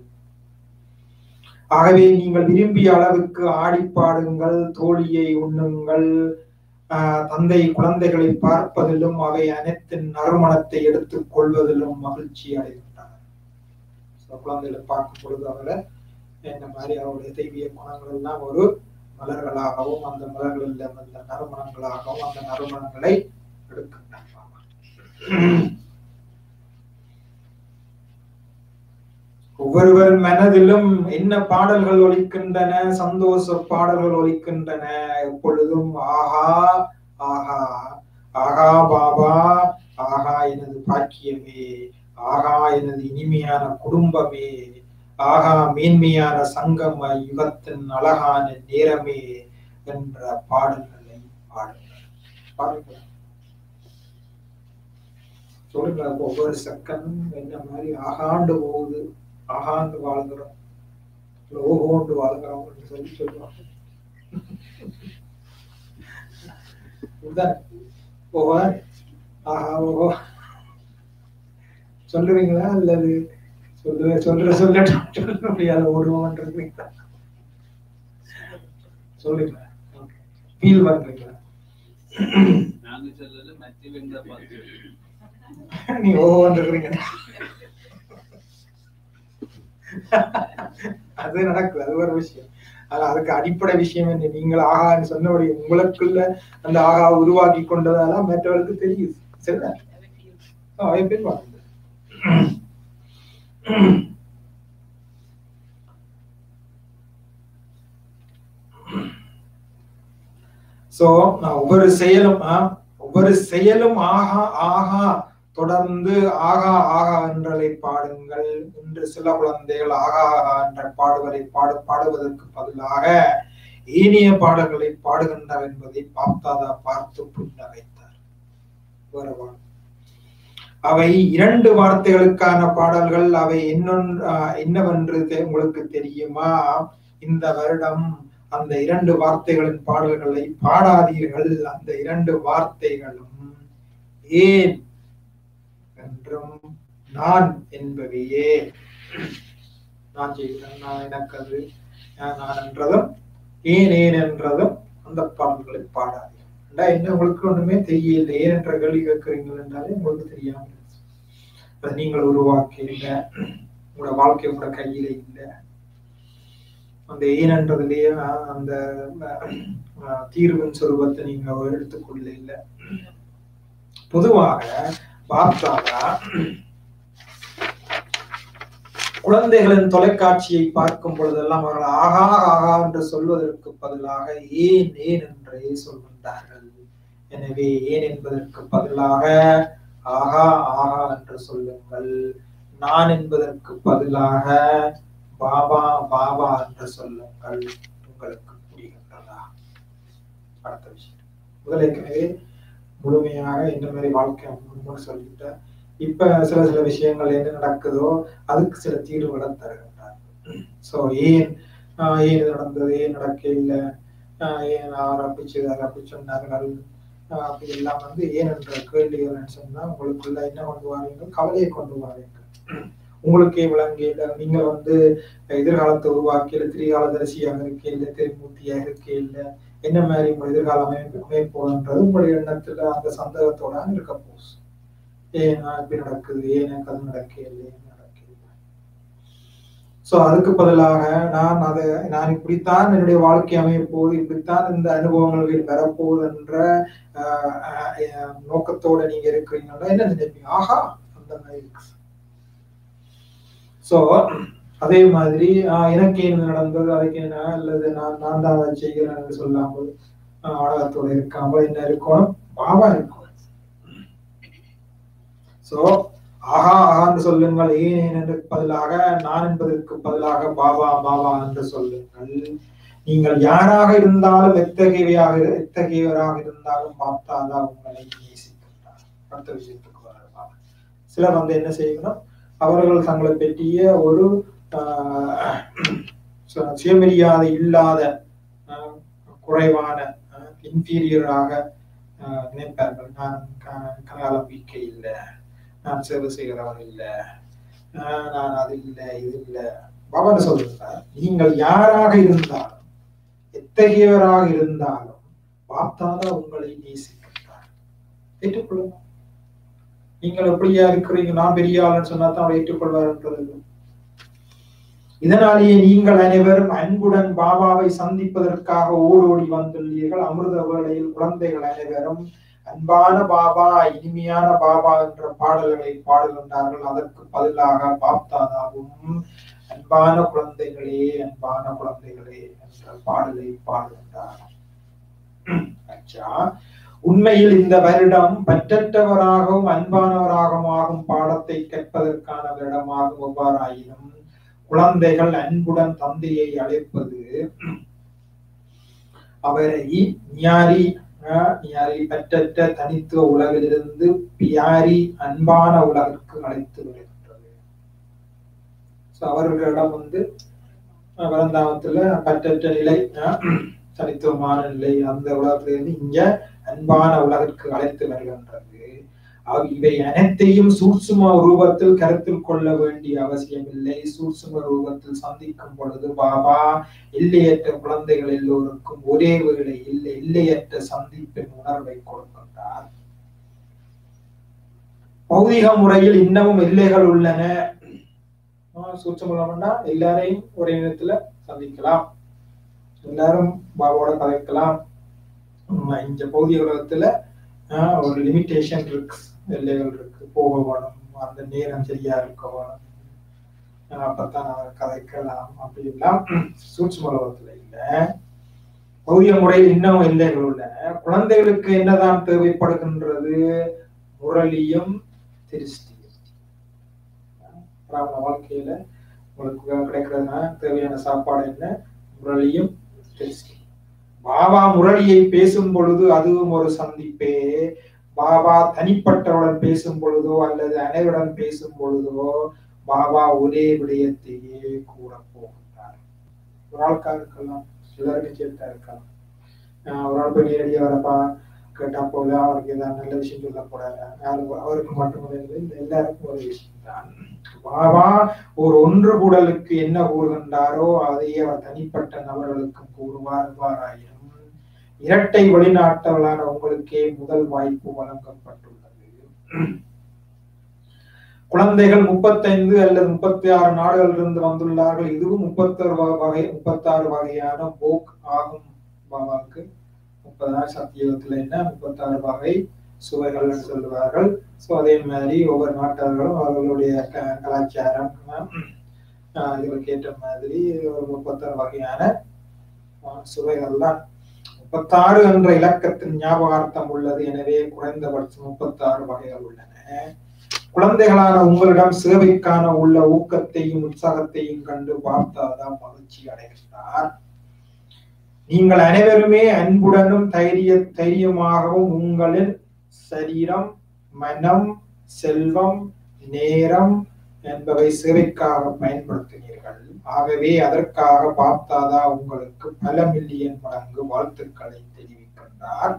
ஆகவே நீங்கள் விரும்பிய அளவுக்கு ஆடி பாடுங்கள் தோழியை உண்ணுங்கள் ஆஹ் தந்தை குழந்தைகளை பார்ப்பதிலும் அவை அனைத்தின் நறுமணத்தை எடுத்துக் கொள்வதிலும் மகிழ்ச்சி அடைகின்றனர் So, குழந்தைகளை பார்க்கும் பொழுது அவரை என்ன மாதிரி அவருடைய தெய்வீக குணங்கள் எல்லாம் ஒரு மலர்களாகவும் அந்த மலர்களில் அந்த நறுமணங்களாகவும் அந்த நறுமணங்களை எடுக்கின்றனர் ஒவ்வொருவர் மனதிலும் என்ன பாடல்கள் ஒலிக்கின்றன சந்தோஷ பாடல்கள் ஒலிக்கின்றன எப்பொழுதும் ஆஹா ஆஹா ஆஹா பாபா ஆஹா எனது பாக்கியமே ஆஹா எனது இனிமையான குடும்பமே ஆஹா மேன்மையான சங்கம் இவத்தின் அழகான நேரமே என்ற பாடல்களை பாடுங்கள் பாருங்க சொல்லுங்க ஒவ்வொரு செகண்டும் என்ன மாதிரி ஆகாண்டு போகுது ஆகாண்டு வாழ்கிறோம் இல்ல ஓஹோண்டு வாழ்கிறோம் அப்படின்னு சொல்லி சொல்லுவாங்க இதுதான் ஓஹோ ஆஹா ஓஹோ சொல்லுவீங்களா அல்லது சொல்லுவே சொல்ற சொல்லட்டும் சொல்ல முடியாத ஓடுவோம்ன்றீங்களா சொல்லுங்களா ஃபீல் பண்றீங்களா நாங்க சொல்லல மத்திய பார்த்து நீ ஓஹோன்றீங்க அது நடக்குது அது ஒரு விஷயம் ஆனா அதுக்கு அடிப்படை விஷயம் என்ன நீங்கள் ஆகான்னு சொன்னபடி உங்களுக்குள்ள அந்த ஆகா உருவாக்கி கொண்டதால மற்றவர்களுக்கு தெரியுது சரிதான் அவை பேர் வாழ்ந்து சோ நான் ஒவ்வொரு செயலும் ஆ, ஒவ்வொரு செயலும் ஆகா ஆகா தொடர்ந்து ஆகா ஆகா என்றலை பாடுங்கள் இன்று சில குழந்தைகள் ஆகா ஆகா என்ற பாடுவதை பாடு பாடுவதற்கு பதிலாக ஏனைய பாடல்களை பாடுகின்றனர் என்பதை பாப்தாதா பார்த்து புன்னகைத்தார் வேற பாடல். அவை இரண்டு வார்த்தைகளுக்கான பாடல்கள் அவை என்னொன்று ஆஹ், என்னவென்று தெ- உங்களுக்கு தெரியுமா இந்த வருடம் அந்த இரண்டு வார்த்தைகளின் பாடல்களை பாடாதீர்கள் அந்த இரண்டு வார்த்தைகளும் ஏன் என்றும் நான் என்பவையே நான் செய்கிறேன் நான் எனக்கு அது அஹ், நான் என்றதும் ஏன் ஏன் என்றதும் அந்த பாடல்களை பாடாதீர்கள் ஏண்டா, என்ன உங்களுக்கு ஒண்ணுமே தெரியல ஏன் என்ற கேள்வி கேட்கிறீங்கள் என்றாலே உங்களுக்கு தெரியாம இருந்துச்சு. அதை நீங்கள் உருவாக்கி இல்லை உங்களோட வாழ்க்கை உங்களோட கையில இல்லை அந்த ஏனன்றதுலயே அஹ், அந்த அஹ், தீர்வின் சுரூபத்தை நீங்க எடுத்துக்கொள்ள இல்லை பொதுவாக பார்த்தாக்கா குழந்தைகளின் தொலைக்காட்சியை பார்க்கும் பொழுதெல்லாம் அவர்கள் ஆகா ஆகா என்று சொல்வதற்கு பதிலாக ஏன் ஏன் என்றே சொல்கின்றார்கள் எனவே ஏன் என்பதற்கு பதிலாக ஆகா ஆகா என்று சொல்லுங்கள் நான் என்பதற்கு பதிலாக பாபா பாபா என்று சொல்லுங்கள் உங்களுக்கு புரிகின்றதா அடுத்த விஷயம் முதல் ஏற்கனவே முழுமையாக இந்த மாதிரி வாழ்க்கை முன்னுக்கு சொல்லிட்டேன் இப்ப சில சில விஷயங்கள் என்ன நடக்குதோ அதுக்கு சில தீர்வுகளை தருகின்றார் சோ ஏன் ஆஹ் ஏன் இது நடந்தது ஏன் நடக்க இல்லை ஆஹ் ஏன் அவர் அப்படி செய்தார் அப்படி சொன்னார்கள் ஆஹ் அப்படி எல்லாம் வந்து ஏன் என்ற கேள்விகள் சொன்னா உங்களுக்குள்ள என்ன கொண்டு வாரீங்க கவலையை கொண்டு வாரீங்க உங்களுக்கே விளங்கியில நீங்க வந்து எதிர்காலத்தை உருவாக்கியில திரிகாலதரிசியாக இருக்கையில திருமூர்த்தியாக இருக்கையில என்ன மாதிரி உங்க எதிர்கால அமைப்பு அமைப்புன்றது உங்களுடைய எண்ணத்துல அந்த சந்தேகத்தோட இருக்க போகுது ஏன் நான் இப்படி நடக்குது ஏன் எனக்கு அது நடக்கல ஏன் நடக்கல சோ அதுக்கு பதிலாக நான் அதை நான் இப்படித்தான் என்னுடைய வாழ்க்கை அமைய போகுது இப்படித்தான் இந்த அனுபவங்கள் வரப்போகுது என்ற ஆஹ், ஆஹ், நோக்கத்தோட நீங்க இருக்கிறீங்கன்னா என்ன நினைப்பீங்க ஆஹா அந்த மாதிரி சோ அதே மாதிரி ஆஹ், எனக்கு என்ன நடந்தது அதுக்கு என்ன அல்லது நான் நான் தான் அதை செய்கிறேன் சொல்லாமல் ஆஹ், ஆடகத்தோட இருக்காமல் என்ன இருக்கணும் பாவா இருக்கணும் சோ ஆஹா ஆஹான்னு சொல்லுங்கள் ஏன் ஏன் என்று பதிலாக நான் என்பதற்கு பதிலாக பாபா பாபா என்று சொல்லுங்கள் நீங்கள் யாராக இருந்தாலும் எத்தகையவையாக எத்தகையவராக இருந்தாலும் பார்த்தாதான் உங்களை நேசிக்கின்றார் அடுத்த விஷயத்துக்கு வரலாம் சிலர் வந்து என்ன செய்யணும் அவர்கள் தங்களை பற்றிய ஒரு ஆஹ், சு- சுயமரியாதை இல்லாத ஆஹ், குறைவான இன்ஃபீரியராக நினைப்பார்கள் நான் க- கனகாலம் வீக்கை இல்லை நான் சேவை செய்கிறவன் இல்லை ஆஹ், நான் அது இல்லை இது இல்லை பாபா என்ன சொல்றார் நீங்கள் யாராக இருந்தாலும் எத்தகையவராக இருந்தாலும் பார்த்தாதான் உங்களை நேசிக்கின்றார் ஏற்றுக்கொள்ளுங்க நீங்கள் எப்படியா இருக்கிறீங்க நான் பெரிய ஆளுன்னு சொன்னா தான் அவர் ஏற்றுக்கொள்வார்ன்றது இல்லை. இதனாலேயே நீங்கள் அனைவரும் அன்புடன் பாபாவை சந்திப்பதற்காக ஓடோடி வந்துள்ளீர்கள் அமிர்த வேளையில் குழந்தைகள் அனைவரும் அன்பான பாபா இனிமையான பாபா என்ற பாடல்களை பாடுகின்றார்கள் அதற்கு பதிலாக பாப்தாதாவும் அன்பான குழந்தைகளே அன்பான குழந்தைகளே என்ற பாடலை பாடுகின்றார் அச்சா உண்மையில் இந்த வருடம் பற்றற்றவராகவும் அன்பானவராகவும் ஆகும் பாடத்தை கற்பதற்கான வருடமாகும் எவ்வாறாயினும் குழந்தைகள் அன்புடன் தந்தையை அழைப்பது அவரை ஞாரி அஹ், ஞாரி பற்றற்ற தனித்துவ உலகிலிருந்து பியாரி அன்பான உலகிற்கு அழைத்து வருகின்றது So, அவர்களிடம் வந்து அஹ், பரந்தாமத்துல பற்றற்ற நிலை அஹ், தனித்துவமான நிலை அந்த உலகத்திலிருந்து இங்க அன்பான உலகிற்கு அழைத்து வருகின்றது அவ் இவை அனைத்தையும் சூட்சும ரூபத்தில் கருத்தில் கொள்ள வேண்டிய அவசியமில்லை சூட்சும ரூபத்தில் சந்திக்கும் பொழுது பாபா எல்லையற்ற குழந்தைகள் எல்லோருக்கும் ஒரே வேளையில் எல்லையற்ற சந்திப்பின் உணர்வை கொடுக்கின்றார் பௌதிக முறையில் இன்னமும் எல்லைகள் உள்ளன சூட்சமண்டா எல்லாரையும் ஒரே நேரத்துல சந்திக்கலாம் எல்லாரும் பாபாவோட கதைக்கலாம் உம், இந்த பௌதிக உலகத்துல ஆஹ், ஒரு லிமிட்டேஷன் இருக்கு எல்லைகள் இருக்கு போக வேணும் அந்த நேரம் சரியா இருக்க வேணும் ஆஹ், அப்பதான் அவர் கதைக்கலாம் அப்படிலாம் சூட்சும உலகத்துல இல்ல பௌதிக முறையில் இன்னும் எல்லைகள் உள்ளன குழந்தைகளுக்கு என்னதான் தேவைப்படுகின்றது முரளியும் திருஷ்டியும் பிராமண வாழ்க்கையில உங்களுக்கு கிடைக்கிறதுனா தேவையான சாப்பாடு என்ன முரளியும் திருஷ்டி பாபா முரளியை பேசும் பொழுது அதுவும் ஒரு சந்திப்பே பாபா தனிப்பட்டவுடன் பேசும் பொழுதோ அல்லது அனைவருடன் பேசும் பொழுதோ பாபா ஒரே விடயத்தையே கூற போகின்றார் ஒரு ஆளுக்கா இருக்கலாம் சிலருக்கு சேர்த்தா இருக்கலாம் ஆஹ் ஒரு ஆள் போய் நேரடியாக வரப்பா கேட்டா போல அவருக்கு ஏதாவது நல்ல விஷயம் சொல்ல போறாரு யாருக்கு அவருக்கு மட்டுமல்ல இல்லை எல்லாருக்கும் ஒரு விஷயம் தான் பாபா ஒரு ஒன்று கூடலுக்கு என்ன கூறுகின்றாரோ அதையே அவர் தனிப்பட்ட நபர்களுக்கும் கூறுவார் இவ்வாறாயினும் இரட்டை வெளிநாட்டவர்களான உங்களுக்கே முதல் வாய்ப்பு வழங்கப்பட்டுள்ளது குழந்தைகள் முப்பத்தைந்து அல்லது முப்பத்தி ஆறு நாடுகளிலிருந்து வந்துள்ளார்கள் இதுவும் முப்பத்தொரு வகை முப்பத்தாறு வகையான போக் ஆகும் பாபாவுக்கு முப்பதாறு சத்தியோகத்துல என்ன முப்பத்தாறு வகை சுவைகள் சொல்லுவார்கள் ஸோ அதே மாதிரி ஒவ்வொரு நாட்டவர்களும் அவர்களுடைய க- கலாச்சாரம் ஆஹ் இதுகளுக்கு ஏற்ற மாதிரி ஒரு முப்பத்தாறு வகையான ஆஹ் சுவைகள் தான் முப்பத்தாறு என்ற இலக்கத்தின் ஞாபகார்த்தம் உள்ளது எனவே குறைந்தபட்சம் முப்பத்தாறு வகைகள் உள்ளன குழந்தைகளான உங்களிடம் சேவைக்கான உள்ள ஊக்கத்தையும் உற்சாகத்தையும் கண்டு பார்த்தாதான் மகிழ்ச்சி அடைகின்றார் நீங்கள் அனைவருமே அன்புடனும் தைரிய தைரியமாகவும் உங்களின் சரீரம் மனம் செல்வம் நேரம் என்பவை சேவைக்காக பயன்படுத்தினீர்கள் ஆகவே அதற்காக பார்த்தாதா உங்களுக்கு பல மில்லியன் மடங்கு வாழ்த்துக்களை தெரிவிக்கின்றார்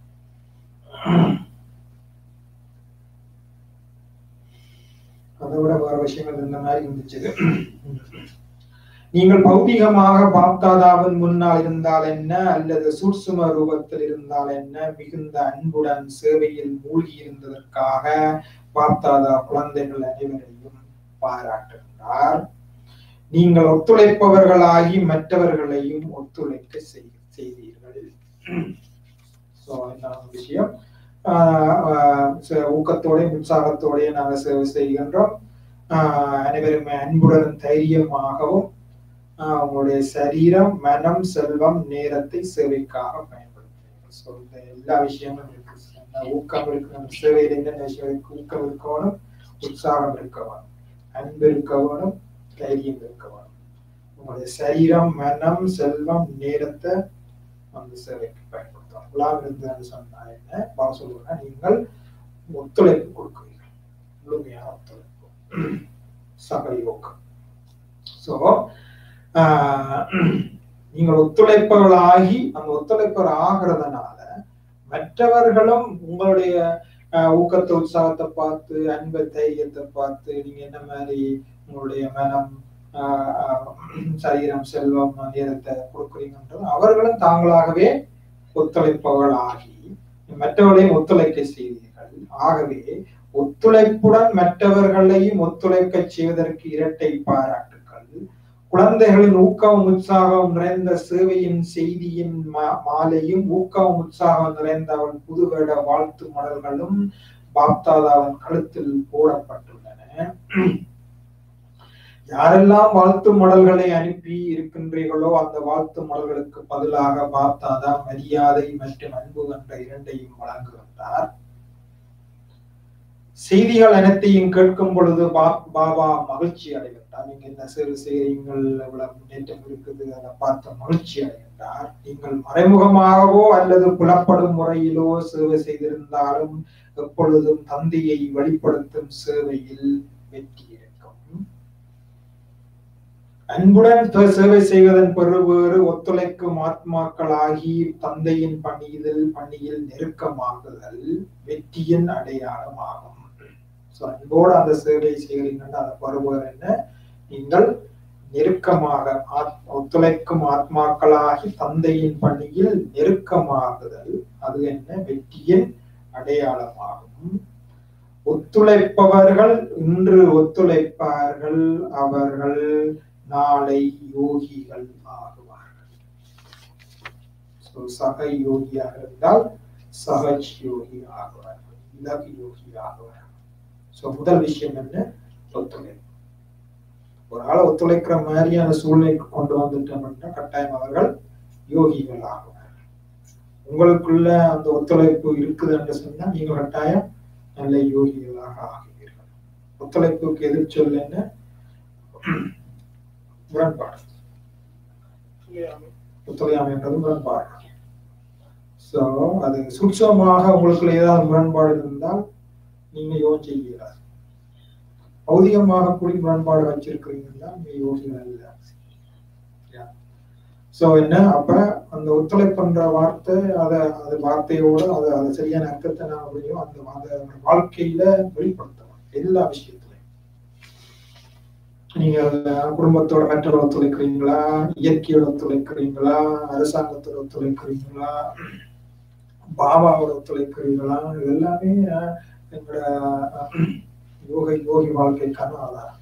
அதை விட வேற விஷயங்கள் இந்த மாதிரி இருந்துச்சு நீங்கள் பௌதிகமாக பாப்தாதாவின் முன்னால் இருந்தால் என்ன அல்லது சூட்சும ரூபத்தில் இருந்தால் என்ன மிகுந்த அன்புடன் சேவையில் மூழ்கி இருந்ததற்காக பாப்தாதா குழந்தைகள் அனைவரையும் பாராட்டுகின்றார் நீங்கள் ஒத்துழைப்பவர்களாகி மற்றவர்களையும் ஒத்துழைக்க செய்- செய்வீர்கள் ஸோ என்ன விஷயம் ஆஹ் ஆஹ் ச- ஊக்கத்தோடையும் உற்சாகத்தோடையும் நாங்கள் சேவை செய்கின்றோம் ஆஹ் அனைவருமே அன்புடனும் தைரியமாகவும் ஆஹ் உங்களுடைய சரீரம் மனம் செல்வம் நேரத்தை சேவைக்காக பயன்படுத்துவீர்கள் ஸோ இந்த எல்லா விஷயங்களும் இருக்கு என்ன ஊக்கம் இருக்கு நம்ம சேவையில் என்னென்ன விஷயம் இருக்கு ஊக்கம் இருக்க வேணும் உற்சாகம் இருக்க வேணும் அன்பு இருக்க வேணும் தைரியம் இருக்க வேணும் உங்களுடைய சரீரம் மனம் செல்வம் நேரத்தை அந்த சேவைக்கு பயன்படுத்தலாம் குலாம் இருந்தான்னு சொன்னா என்ன பாவ சொல்லுன்னா நீங்கள் ஒத்துழைப்பு கொடுக்குறீர்கள் முழுமையான ஒத்துழைப்பு சகயோகம் ஸோ நீங்கள் ஒத்துழைப்பவர்களாகி அந்த ஒத்துழைப்பவர் ஆகிறதுனால மற்றவர்களும் உங்களுடைய ஆஹ், ஊக்கத்தை உற்சாகத்தை பார்த்து அன்பை தைரியத்தை பார்த்து நீங்க என்ன மாதிரி உங்களுடைய மனம் ஆஹ், ஆஹ், சரீரம் செல்வம் நேரத்தை கொடுக்குறீங்கன்றது அவர்களும் தாங்களாகவே ஒத்துழைப்பவர்களாகி மற்றவர்களையும் ஒத்துழைக்க செய்வீர்கள் ஆகவே ஒத்துழைப்புடன் மற்றவர்களையும் ஒத்துழைக்க செய்வதற்கு இரட்டை பாராட்டுக்கள் குழந்தைகளின் ஊக்கம் உற்சாகம் நிறைந்த சேவையின் செய்தியின் மா- மாலையும் ஊக்கம் உற்சாகம் நிறைந்த அவன் புதுவேட வாழ்த்து மடல்களும் பாப்தாதாவின் கழுத்தில் போடப்பட்டுள்ளன யாரெல்லாம் வாழ்த்து மடல்களை அனுப்பி இருக்கின்றீர்களோ அந்த வாழ்த்து மடல்களுக்கு பதிலாக பாப்தாதா மரியாதை மற்றும் அன்பு என்ற இரண்டையும் வழங்குகின்றார் செய்திகள் அனைத்தையும் கேட்கும் பொழுது பா- பாபா மகிழ்ச்சி அடைகின்றார் நீங்க என்ன சேவை செய்கிறீங்கள் இவ்வளவு முன்னேற்றம் இருக்குது அதை பார்த்து மகிழ்ச்சி அடைகின்றார் நீங்கள் மறைமுகமாகவோ அல்லது புலப்படும் முறையிலோ சேவை செய்திருந்தாலும் எப்பொழுதும் தந்தையை வெளிப்படுத்தும் சேவையில் வெற்றி இருக்கும் அன்புடன் ப- சேவை செய்வதன் பெறுவேறு ஒத்துழைக்கும் ஆத்மாக்களாகி தந்தையின் பணியில் பணியில் நெருக்கமாகுதல் வெற்றியின் அடையாளமாகும் So, அன்போடு அந்த சேவை செய்கிறீங்கன்னா அந்த பெறுவேறு என்ன நீங்கள் நெருக்கமாக ஆத்- ஒத்துழைக்கும் ஆத்மாக்களாகி தந்தையின் பணியில் நெருக்கமாகுதல் அது என்ன வெற்றியின் அடையாளமாகும் ஒத்துழைப்பவர்கள் இன்று ஒத்துழைப்பார்கள் அவர்கள் நாளை யோகிகள் ஆகுவார்கள் So, சக யோகியாக இருந்தால் சகஜ் யோகி ஆகுவார்கள் இலகு யோகி ஆகுவார்கள் ஸோ முதல் விஷயம் என்ன ஒத்துழைப்பு ஒரு ஆளை ஒத்துழைக்கிற மாதிரியான சூழ்நிலைக்கு கொண்டு வந்துட்டோம் அப்படின்னா கட்டாயம் அவர்கள் யோகிகள் ஆகுவார்கள் உங்களுக்குள்ள அந்த ஒத்துழைப்பு இருக்குது என்று சொன்னா நீங்க கட்டாயம் நல்ல யோகிகளாக ஆகுவீர்கள் ஒத்துழைப்புக்கு எதிர்ச்சொல் என்ன முரண்பாடு ஒத்துழையாமை என்றது முரண்பாடு சோ அது சூட்சமாக உங்களுக்குள்ள ஏதாவது முரண்பாடு இருந்தால் நீங்க யோகம் செய்கிறார் பௌதிகமாக கூடி முரண்பாடு வச்சிருக்கிறீங்கன்னா நீங்க யோகிகள் அல்ல சோ என்ன அப்ப அந்த ஒத்துழைப்புன்ற வார்த்தை அத அது வார்த்தையோட அது அது சரியான அர்த்தத்தை நான் அப்படியோ அந்த அந்த வாழ்க்கையில வெளிப்படுத்தலாம் எல்லா விஷயத்திலையும் நீங்க குடும்பத்தோட மற்றவர்கள் ஒத்துழைக்கிறீங்களா இயற்கையோட ஒத்துழைக்கிறீங்களா அரசாங்கத்தோட ஒத்துழைக்கிறீங்களா பாபாவோட ஒத்துழைக்கிறீங்களா இது எல்லாமே அஹ், எங்களோட அஹ், யோக யோகி வாழ்க்கைக்கான ஆதாரம்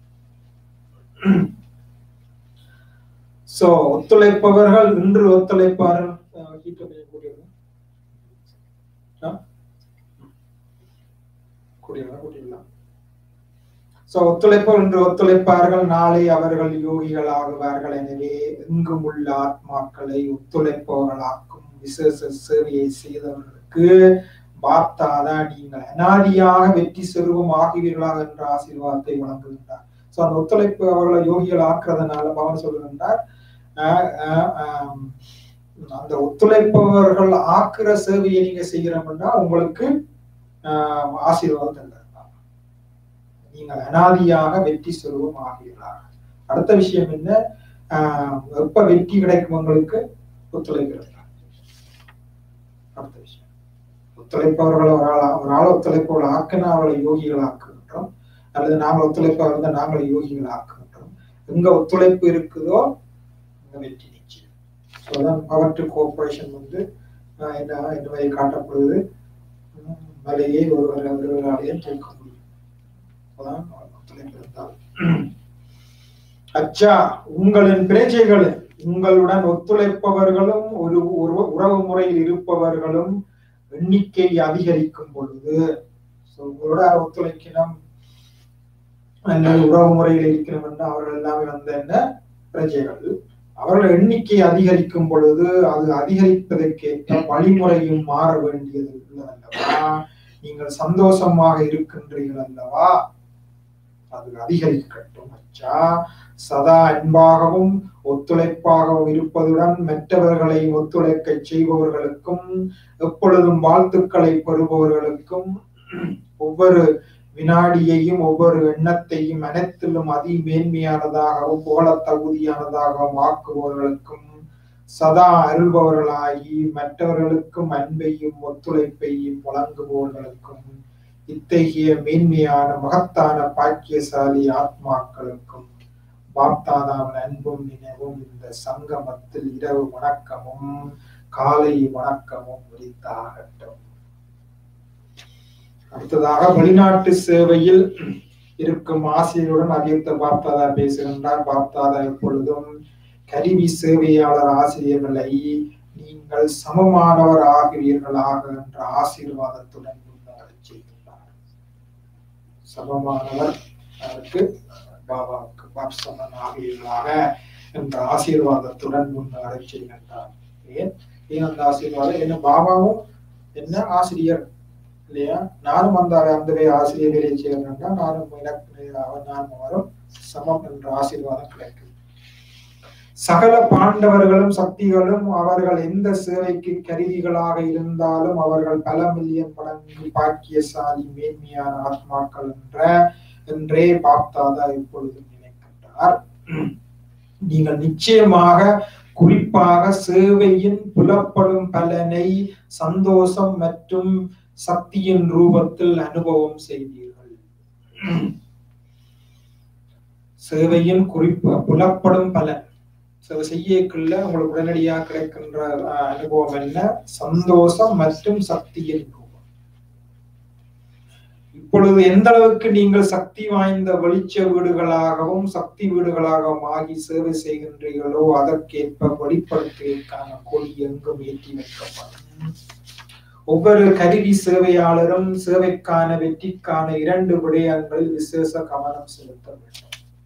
சோ ஒத்துழைப்பவர்கள் இன்று ஒத்துழைப்பார்கள் அஹ், கீட்ட கொஞ்சம் கூட்டிடுங்க. ஆ? கூட்டிடலாம் கூட்டிடலாம் சோ ஒத்துழைப்பவர்கள் இன்று ஒத்துழைப்பார்கள் நாளை அவர்கள் யோகிகள் ஆகுவார்கள் எனவே எங்கும் உள்ள ஆத்மாக்களை ஒத்துழைப்பவர்களாக்கும் விசேஷ சேவையை செய்தவர்களுக்கு பார்த்தாதா நீங்கள் அனாதியாக வெற்றி செல்வம் ஆகுவீர்களாக என்ற ஆசீர்வாதத்தை வழங்குகின்றார் சோ அந்த ஒத்துழைப்பு அவர்களை யோகிகள் ஆக்குறதுனால பவன் சொல்லுகின்றார் ஆஹ் ஆஹ் ஆம், அந்த ஒத்துழைப்பவர்கள் ஆக்குற சேவையை நீங்க செய்கிறோம்னா உங்களுக்கு ஆஹ் ஆசீர்வாதம் தந்தார் நீங்கள் அனாதியாக வெற்றி செல்வம் ஆகிறீர்களாக அடுத்த விஷயம் என்ன ஆஹ் எப்ப வெற்றி கிடைக்கும் உங்களுக்கு ஒத்துழைக்கிறது அடுத்த விஷயம் ஒத்துழைப்பவர்கள் ஒரு ஆளா ஒரு ஆளை ஒத்துழைப்பவர்கள் ஆக்கினா அவளை யோகிகள் ஆக்குகின்றோம் அல்லது நாங்கள் ஒத்துழைப்பவர்கள் இருந்தால் நாங்கள் யோகிகள் ஆக்குகின்றோம் எங்க ஒத்துழைப்பு இருக்குதோ அங்க வெற்றி நிச்சயம் ஸோ அதான் பவர் டு கோஆபரேஷன் வந்து ஆஹ் என்ன இந்த மாதிரி காட்டப்படுது உம், மலையை ஒருவர் ஒருவராலேயே தூக்க முடியும் அப்பதான் ஒத்துழைப்பு இருந்தால் அச்சா உங்களின் பிரஜைகளும் உங்களுடன் ஒத்துழைப்பவர்களும் ஒரு உறவு உறவு முறையில் இருப்பவர்களும் எண்ணிக்கை அதிகரிக்கும் பொழுது so உங்களோட ஒத்துழைக்கணும் அல்லது உறவு முறையில் இருக்கணும் என்று அவர்கள் எல்லாமே வந்து என்ன பிரஜைகள் அவர்கள் எண்ணிக்கை அதிகரிக்கும் பொழுது அது அதிகரிப்பதற்கேற்ற வழிமுறையும் மாற வேண்டியது உள்ளதல்லவா நீங்கள் சந்தோஷமாக இருக்கின்றீர்கள் அல்லவா அது அதிகரிக்கட்டும் அச்சா சதா அன்பாகவும் ஒத்துழைப்பாகவும் இருப்பதுடன் மற்றவர்களை ஒத்துழைக்க செய்பவர்களுக்கும் எப்பொழுதும் வாழ்த்துக்களை பெறுபவர்களுக்கும் ஒவ்வொரு வினாடியையும் ஒவ்வொரு எண்ணத்தையும் அனைத்திலும் அதி மேன்மையானதாகவும் புகழ தகுதியானதாகவும் ஆக்குபவர்களுக்கும் சதா அருள்பவர்களாகி மற்றவர்களுக்கும் அன்பையும் ஒத்துழைப்பையும் வழங்குபவர்களுக்கும் இத்தகைய மேன்மையான மகத்தான பாக்கியசாலி ஆத்மாக்களுக்கும் பாப்தாதாவின் அன்பும் நினைவும் இந்த சங்கமத்தில் இரவு வணக்கமும் காலை வணக்கமும் உரித்தாகட்டும் அடுத்ததாக வெளிநாட்டு சேவையில் இருக்கும் ஆசிரியருடன் அபியுக்த பாப்தாதா பேசுகின்றார் பாப்தாதா எப்பொழுதும் கருவி சேவையாளர் ஆசிரியர்களை நீங்கள் சமமானவர் ஆகிறீர்களாக என்ற ஆசீர்வாதத்துடன் முன்னேறச் செய்கின்றார் சமமானவர் அவருக்கு பாபாவுக்கு பாப் சமன் ஆகிறீர்களாக என்ற ஆசீர்வாதத்துடன் முன்னேறச் செய்கின்றார் ஏன் ஏன் அந்த ஆசீர்வாதம் என்ன பாபாவும் என்ன ஆசிரியர் இல்லையா நானும் அந்த அந்த ஆசிரியர் வேலை செய்யணும்னா நானும் எனக்கு அவர் நானும் வரும் சமம் என்ற ஆசீர்வாதம் கிடைக்கும் சகல பாண்டவர்களும் சக்திகளும் அவர்கள் எந்த சேவைக்கு கருவிகளாக இருந்தாலும் அவர்கள் பல மில்லியன் மடங்கு பாக்கியசாலி மேன்மையான ஆத்மாக்கள் என்ற என்றே பாப்தாதா இப்பொழுது நினைக்கின்றார் நீங்கள் நிச்சயமாக குறிப்பாக சேவையின் புலப்படும் பலனை சந்தோஷம் மற்றும் சக்தியின் ரூபத்தில் அனுபவம் செய்வீர்கள் சேவையின் குறிப்பு புலப்படும் பலன் சேவை செய்யக்குள்ள உங்களுக்கு உடனடியாக கிடைக்கின்ற அஹ், அனுபவம் என்ன சந்தோஷம் மற்றும் சக்தியின் ரூபம் இப்பொழுது எந்த அளவுக்கு நீங்கள் சக்தி வாய்ந்த வெளிச்ச வீடுகளாகவும் சக்தி வீடுகளாகவும் ஆகி சேவை செய்கின்றீர்களோ அதற்கேற்ப வெளிப்படுத்துவதற்கான கொடி எங்கும் ஏற்றி வைக்கப்படும் ஒவ்வொரு கருவி சேவையாளரும் சேவைக்கான வெற்றிக்கான இரண்டு விடயங்களில் விசேஷ கவனம் செலுத்த வேண்டும்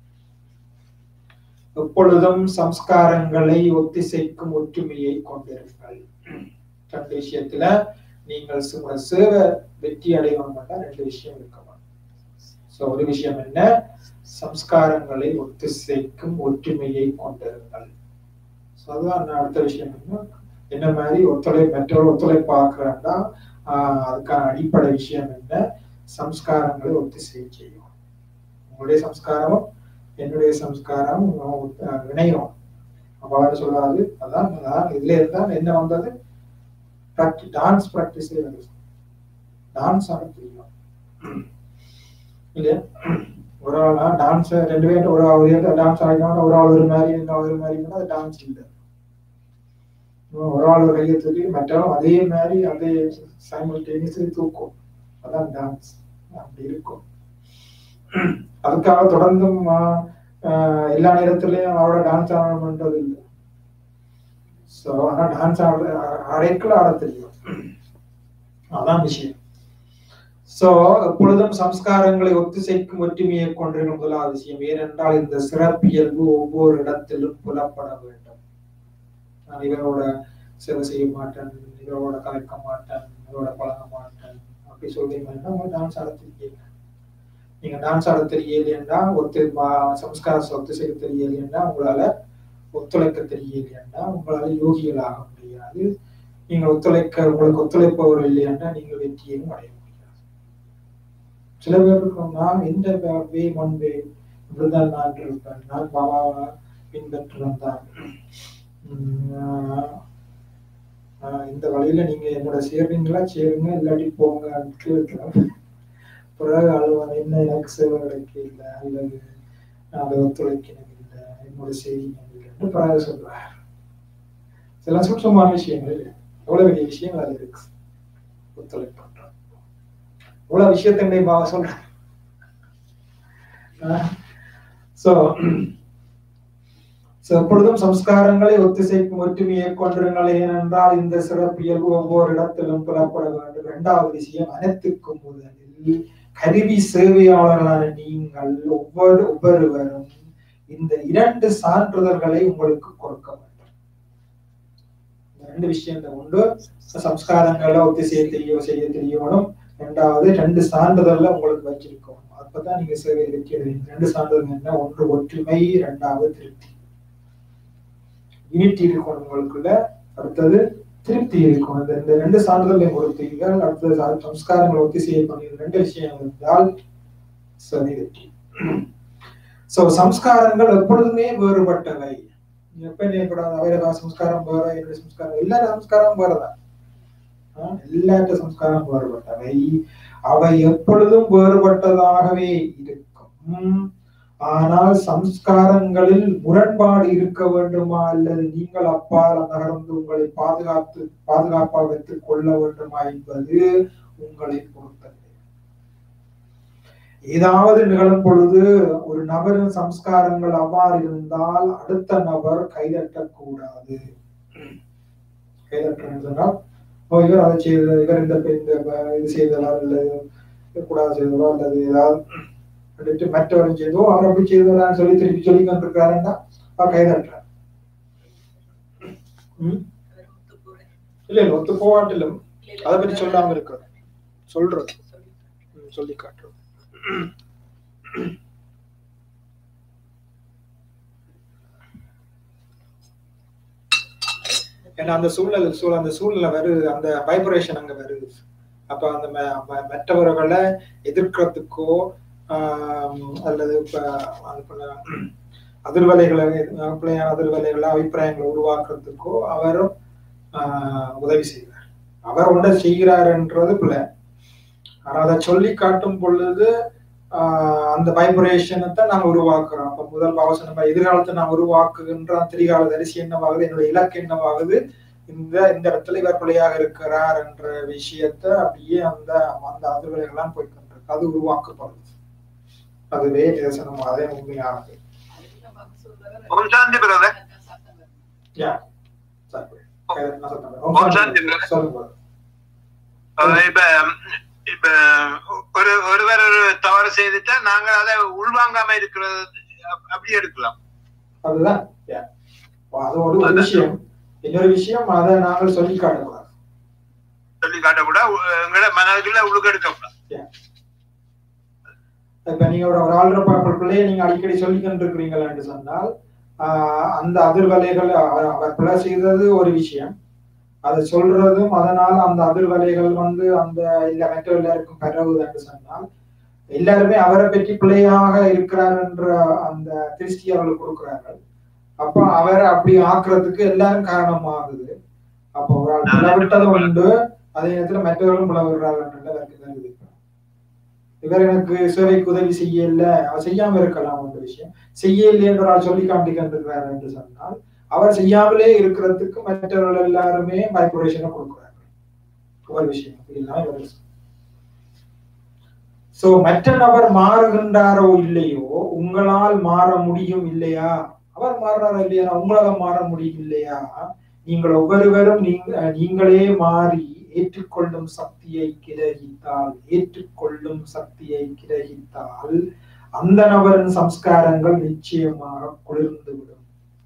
எப்பொழுதும் சம்ஸ்காரங்களை ஒத்திசைக்கும் ஒற்றுமையை கொண்டிருங்கள் ரெண்டு விஷயத்துல நீங்கள் சு- உங்க சேவை வெற்றி அடையணும்னா ரெண்டு விஷயம் இருக்கணும் சோ ஒரு விஷயம் என்ன சம்ஸ்காரங்களை ஒத்திசைக்கும் ஒற்றுமையை கொண்டிருங்கள் So அதுதான் நான் அடுத்த விஷயம் என்ன என்ன மாதிரி ஒத்துழை மற்றொரு ஒத்துழைப்பாக்குறாங்கன்னா ஆஹ் அதுக்கான அடிப்படை விஷயம் என்ன சம்ஸ்காரங்களை ஒத்திசை செய்யும் உங்களுடைய சம்ஸ்காரமும் என்னுடைய சம்ஸ்காரம் இணையும் அப்ப அவர் சொல்றாரு அதான் அதான் இதுல இருந்தா என்ன வந்தது டான்ஸ் ப்ராக்டிஸே வருது டான்ஸ் ஆட தெரியும் இல்லையா ஒரு ஆள் டான்ஸ் ரெண்டு பேரும் ஒரு ஆள் டான்ஸ் ஆடினா ஒரு ஆள் ஒரு மாதிரி இன்னும் ஒரு மாதிரி அது டான்ஸ் இல்லை ஒரு ஆள் ஒரு கையை தூக்கி மற்றவன் அதே மாதிரி அதே சைமல்டேனியஸ்லி தூக்கும் அதான் டான்ஸ் அப்படி இருக்கும் அதுக்காக தொடர்ந்தும் ஆஹ், ஆஹ், எல்லா நேரத்திலையும் அவரோட டான்ஸ் ஆடணும்ன்றது இல்லை ஸோ ஆனா டான்ஸ் ஆட அடைக்கல ஆட தெரியும் அதான் விஷயம் சோ எப்பொழுதும் சம்ஸ்காரங்களை ஒத்திசைக்கும் ஒற்றுமையை கொண்டிருக்கும் முதலாவது விஷயம் ஏனென்றால் இந்த சிறப்பியல்பு ஒவ்வொரு இடத்திலும் புலப்பட வேண்டும் நான் இவரோட சேவை செய்ய மாட்டேன் இவரோட கலைக்க மாட்டேன் இவரோட பழக மாட்டேன் அப்படி சொல்றீங்கன்னா உங்க டான்ஸ் ஆட தெரியல நீங்க டான்ஸ் ஆட தெரியலையா ஒத்து பா- சம்ஸ்கார ஒத்திசைக்க தெரியலையா உங்களால ஒத்துழைக்க தெரியலையா உங்களால யோகிகளாக முடியாது நீங்க ஒத்துழைக்க உங்களுக்கு ஒத்துழைப்பவர் இல்லையாண்டா நீங்கள் வெற்றியையும் அடைய முடியாது சில பேர் இருக்கும் நான் இந்த வே ஒன் வே இப்படிதான் நான் இருப்பேன் நான் பாபாவை பின்பற்றுறேன் தான் உம் ஆஹ் ஆஹ் இந்த வழியில நீங்க என்னோட சேர்றீங்களா சேருங்க இல்லாட்டி போங்க கேட்கலாம் பிறகு அழுவான் என்ன எனக்கு சேவை கிடைக்கல அல்லது அதை ஒத்துழைக்கணும் இல்லை என்னோட செய்திகள் இல்லைன்னு பிறகு சொல்றார் சில சூட்சமான விஷயங்கள் இல்லை எவ்வளவு பெரிய விஷயங்கள் அது இருக்கு ஒத்துழைப்பு பண்றோம் இவ்வளவு விஷயத்தை பாவ சொல்றேன் சோ So, எப்பொழுதும் சம்ஸ்காரங்களை ஒத்திசைக்கும் ஒற்றுமையை கொண்டிருங்கள் ஏனென்றால் இந்த சிறப்பியல்பு ஒவ்வொரு இடத்திலும் புலப்பட வேண்டும் இரண்டாவது விஷயம் அனைத்துக்கும் முதலில் கருவி சேவையாளர்களான நீங்கள் ஒவ்வொரு ஒவ்வொருவரும் இந்த இரண்டு சான்றிதழ்களை உங்களுக்கு கொடுக்க வேண்டும் இந்த ரெண்டு விஷயத்தை உண்டு சம்ஸ்காரங்களை ஒத்திசைய தெரிய செய்ய தெரியணும் ரெண்டாவது ரெண்டு சான்றிதழ்ல உங்களுக்கு வச்சிருக்கணும் அப்பதான் நீங்க சேவை இருக்கிறீங்க ரெண்டு சான்றிதழ் என்ன ஒன்று ஒற்றுமை ரெண்டாவது திருப்தி யூனிட்டி இருக்கணும் உங்களுக்குள்ள அடுத்தது திருப்தி இருக்கும் இந்த இந்த ரெண்டு சான்றிதழை கொடுத்தீர்கள் அடுத்தது சா- சம்ஸ்காரங்களை ஒத்திசைய பண்ணி ரெண்டு விஷயம் இருந்தால் சரி வெற்றி சோ சம்ஸ்காரங்கள் எப்பொழுதுமே வேறுபட்டவை எப்ப நினைக்கூடாது அவைரவா சம்ஸ்காரம் வேற என்னுடைய சம்ஸ்காரம் எல்லா சம்ஸ்காரம் வேறதான் ஆஹ் எல்லாத்த சம்ஸ்காரம் வேறுபட்டவை அவை எப்பொழுதும் வேறுபட்டதாகவே இருக்கும் ஆனால் சம்ஸ்காரங்களில் முரண்பாடு இருக்க வேண்டுமா அல்லது நீங்கள் அப்பால் நகர்ந்து உங்களை பாதுகாத்து பாதுகாப்பாக வைத்துக் கொள்ள வேண்டுமா என்பது உங்களை பொறுத்தது ஏதாவது நிகழும் பொழுது ஒரு நபரின் சம்ஸ்காரங்கள் அவ்வாறு இருந்தால் அடுத்த நபர் கைதட்டக்கூடாது கைதட்டணும் சொன்னால் ஓ இவர் அதை செய்த இவர் இந்த இந்த இது செய்ததா அல்லது கூடாது செய்ததோ அல்லது ஏதாவது வந்துட்டு மற்றவரும் செய்தோ அவர் அப்படி செய்ததான்னு சொல்லி திருப்பி சொல்லி கொண்டிருக்காருன்னா அவர் கைதட்டுறார் ம்? இல்ல இல்ல ஒத்து போவாட்டிலும் அதை பத்தி சொல்லாம இருக்கிறது சொல்றது ம், சொல்லி காட்டுறது ஏன்னா அந்த சூழல் சூழல் அந்த சூழ்நிலை வருது அந்த வைப்ரேஷன் அங்க வருது அப்ப அந்த ம- ம- மற்றவர்களை எதிர்க்கிறதுக்கோ ஆம், அல்லது இப்ப அது பண்ண அதிர்வலைகளை அஹ், பிள்ளையான அதிர்வலைகளை அபிப்பிராயங்களை உருவாக்குறதுக்கோ அவரும் ஆஹ், உதவி செய்கிறார் அவர் ஒன்றை செய்கிறாருன்றது பிள்ளை ஆனா அதை சொல்லி காட்டும் பொழுது ஆஹ், அந்த வைப்ரேஷனை தான் நாங்க உருவாக்குறோம் அப்ப முதல் பாவசம் நம்ம எதிர்காலத்தை நான் உருவாக்குகின்ற அந்த திரிகால தரிசி என்னவாகுது என்னுடைய இலக்கு என்னவாகுது இந்த இந்த இடத்துல இவர் பிள்ளையாக இருக்கிறார் என்ற விஷயத்த அப்படியே அந்த அந்த அதிர்வலைகள்லாம் போய் கொண்டிருக்கு அது உருவாக்கப்படுது அதுவே நிதர்சனம் அதே உண்மையானது ஓம் சாந்தி பிரதர் யா சரி நான் சொல்றேன். ஓம் சாந்தி brother. சொல்லுங்க brother. இப்ப இப்ப ஒரு ஒருவர் ஒரு தவறு செய்துட்டா நாங்க அதை உள்வாங்காம இருக்கிறது அப்- அப்படி எடுக்கலாம் அதுதான் yeah. அது ஒரு ஒரு விஷயம் இன்னொரு விஷயம் அதை நாங்கள் சொல்லி காட்டக்கூடாது சொல்லி காட்டக்கூட எங்களோட மனதுக்குள்ள உள்ளுக்கு எடுக்கக்கூடாது Yeah. இப்ப நீங்க ஒரு ஒரு ஆள்றப்பாக்களுக்குள்ளேயே நீங்க அடிக்கடி சொல்லிக்கிட்டு இருக்கிறீங்களான்னு சொன்னால் ஆஹ் அந்த அதிர்வலைகள் அ- அவர் பிழை செய்தது ஒரு விஷயம் அதை சொல்றதும் அதனால் அந்த அதிர்வலைகள் வந்து அந்த இல்ல மற்ற எல்லாருக்கும் பரவுதுன்னு சொன்னால் எல்லாருமே அவரை பற்றி பிழையாக இருக்கிறார் என்ற அந்த திருஷ்டி அவர்களுக்கு கொடுக்கிறார்கள் அப்ப அவரை அப்படி ஆக்குறதுக்கு எல்லாரும் காரணமாகுது அப்ப ஒரு ஆள் பிளவிட்டதும் உண்டு அதே நேரத்துல மற்றவர்களும் பிளவுறார்கள் அவருக்கு வருது இவர் எனக்கு சேவைக்கு உதவி செய்யல அவர் செய்யாம இருக்கலாம் ஒரு விஷயம் செய்யல என்று ஒரு ஆள் சொல்லி காட்டிக்கின்றிருக்கிறார் என்று சொன்னால் அவர் செய்யாமலே இருக்கிறதுக்கு மற்றவர்கள் எல்லாருமே வைப்ரேஷனை கொடுக்கிறார்கள் ஒரு விஷயம் அப்படின்னா இவர் சோ மற்ற நபர் மாறுகின்றாரோ இல்லையோ உங்களால் மாற முடியும் இல்லையா அவர் மாறுறாரோ இல்லையா உங்களால மாற முடியும் இல்லையா நீங்கள் ஒவ்வொருவரும் நீங்க நீங்களே மாறி ஏற்றுக்கொள்ளும் சக்தியை கிரகித்தால் ஏற்றுக்கொள்ளும் சக்தியை கிரகித்தால் அந்த நபரின் சம்ஸ்காரங்கள் நிச்சயமாக குளிர்ந்துவிடும்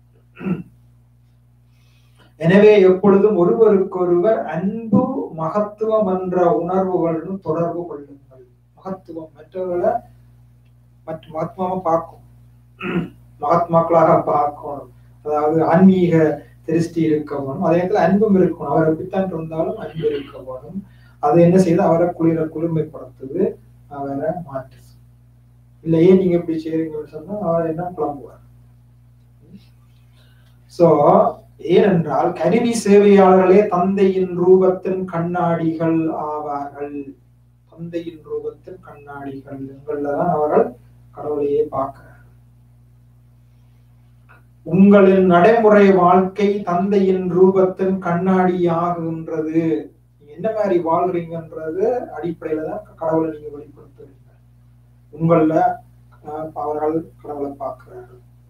எனவே எப்பொழுதும் ஒருவருக்கொருவர் அன்பு மகத்துவம் என்ற உணர்வுகளுடன் தொடர்பு கொள்ளுங்கள் மகத்துவம் மற்றவர்களை மற்ற மகாத்மாவை பார்க்கும் மகாத்மாக்களாக பார்க்கணும் அதாவது ஆன்மீக திருஷ்டி இருக்க வேணும் அதே நேரத்தில் அன்பும் இருக்கணும் அவர் எப்படித்தான் இருந்தாலும் அன்பு இருக்க வேணும் அது என்ன செய்யுது அவரை குளிர குளுமைப்படுத்துது அவரை மாற்றுது இல்லையே நீங்க இப்படி செய்றீங்கன்னு சொன்னா அவர் என்ன புலம்புவார் சோ ஏனென்றால் கருவி சேவையாளர்களே தந்தையின் ரூபத்தின் கண்ணாடிகள் ஆவார்கள் தந்தையின் ரூபத்தின் கண்ணாடிகள் எங்கள்லதான் அவர்கள் கடவுளையே பார்க்கிறார் உங்களின் நடைமுறை வாழ்க்கை தந்தையின் ரூபத்தின் கண்ணாடி ஆகுகின்றது நீங்க என்ன மாதிரி வாழ்றீங்கன்றது அடிப்படையில தான் கடவுளை நீங்க வெளிப்படுத்துறீங்க உங்கள அஹ், அவர்கள் கடவுளை பார்க்கிறார்கள்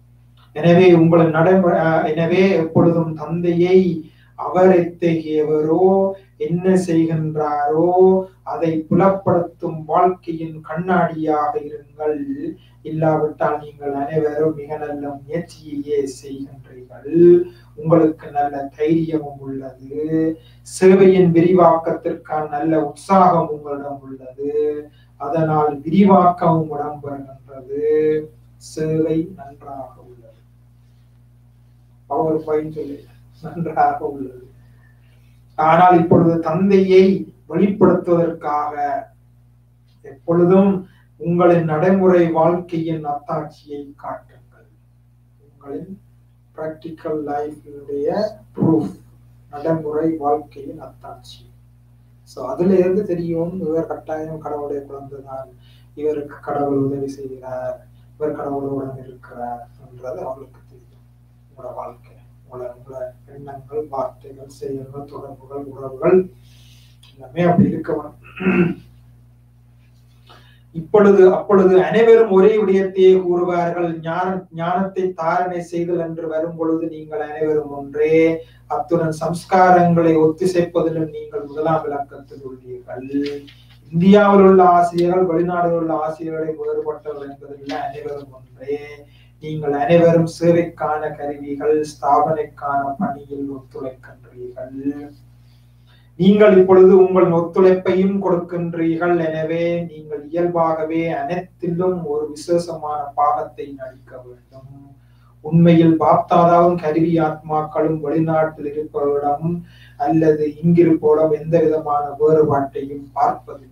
எனவே உங்களின் நடைமுறை அஹ், எனவே எப்பொழுதும் தந்தையை அவர் எத்தகையவரோ என்ன செய்கின்றாரோ அதை புலப்படுத்தும் வாழ்க்கையின் கண்ணாடியாக இருங்கள் இல்லாவிட்டால் நீங்கள் அனைவரும் மிக நல்ல முயற்சியையே செய்கின்றீர்கள் உங்களுக்கு நல்ல தைரியமும் உள்ளது சேவையின் விரிவாக்கத்திற்கான நல்ல உற்சாகம் உங்களிடம் உள்ளது அதனால் விரிவாக்கமும் இடம்பெறுகின்றது சேவை நன்றாக உள்ளது பவர் பாயிண்ட் சொல்லி நன்றாக உள்ளது ஆனால் இப்பொழுது தந்தையை வெளிப்படுத்துவதற்காக எப்பொழுதும் உங்களின் நடைமுறை வாழ்க்கையின் அத்தாட்சியை காட்டுங்கள் உங்களின் பிராக்டிக்கல் லைஃபினுடைய ப்ரூஃப் நடைமுறை வாழ்க்கையின் அத்தாட்சி ஸோ அதுல இருந்து தெரியும் இவர் கட்டாயம் கடவுளுடைய குழந்தைதான் இவருக்கு கடவுள் உதவி செய்கிறார் இவர் கடவுளுடன் இருக்கிறார் என்றது அவளுக்கு தெரியும் உங்களோட வாழ்க்கை உங்களோட உங்களோட எண்ணங்கள் வார்த்தைகள் செயல்கள் தொடர்புகள் உறவுகள் எல்லாமே அப்படி இருக்க வேணும் இப்பொழுது அப்பொழுது அனைவரும் ஒரே விடயத்தையே கூறுவார்கள் ஞான ஞானத்தை தாரணை செய்தல் என்று வரும் பொழுது நீங்கள் அனைவரும் ஒன்றே அத்துடன் சம்ஸ்காரங்களை ஒத்திசைப்பதிலும் நீங்கள் முதலாம் இலக்கத்தில் உள்ளீர்கள் இந்தியாவில் உள்ள ஆசிரியர்கள் வெளிநாடுகளில் உள்ள ஆசிரியர்களை வேறுபட்டவர்கள் என்பதில் அனைவரும் ஒன்றே நீங்கள் அனைவரும் சேவைக்கான கருவிகள் ஸ்தாபனைக்கான பணியில் ஒத்துழைக்கின்றீர்கள் நீங்கள் இப்பொழுது உங்கள் ஒத்துழைப்பையும் கொடுக்கின்றீர்கள் எனவே நீங்கள் இயல்பாகவே அனைத்திலும் ஒரு விசேஷமான பாகத்தை நடிக்க வேண்டும் உண்மையில் பாப்தாதாவும் கருவி ஆத்மாக்களும் வெளிநாட்டில் இருப்பவரிடம் அல்லது இங்கிருப்போடம் எந்த விதமான வேறுபாட்டையும் பார்ப்பதில்லை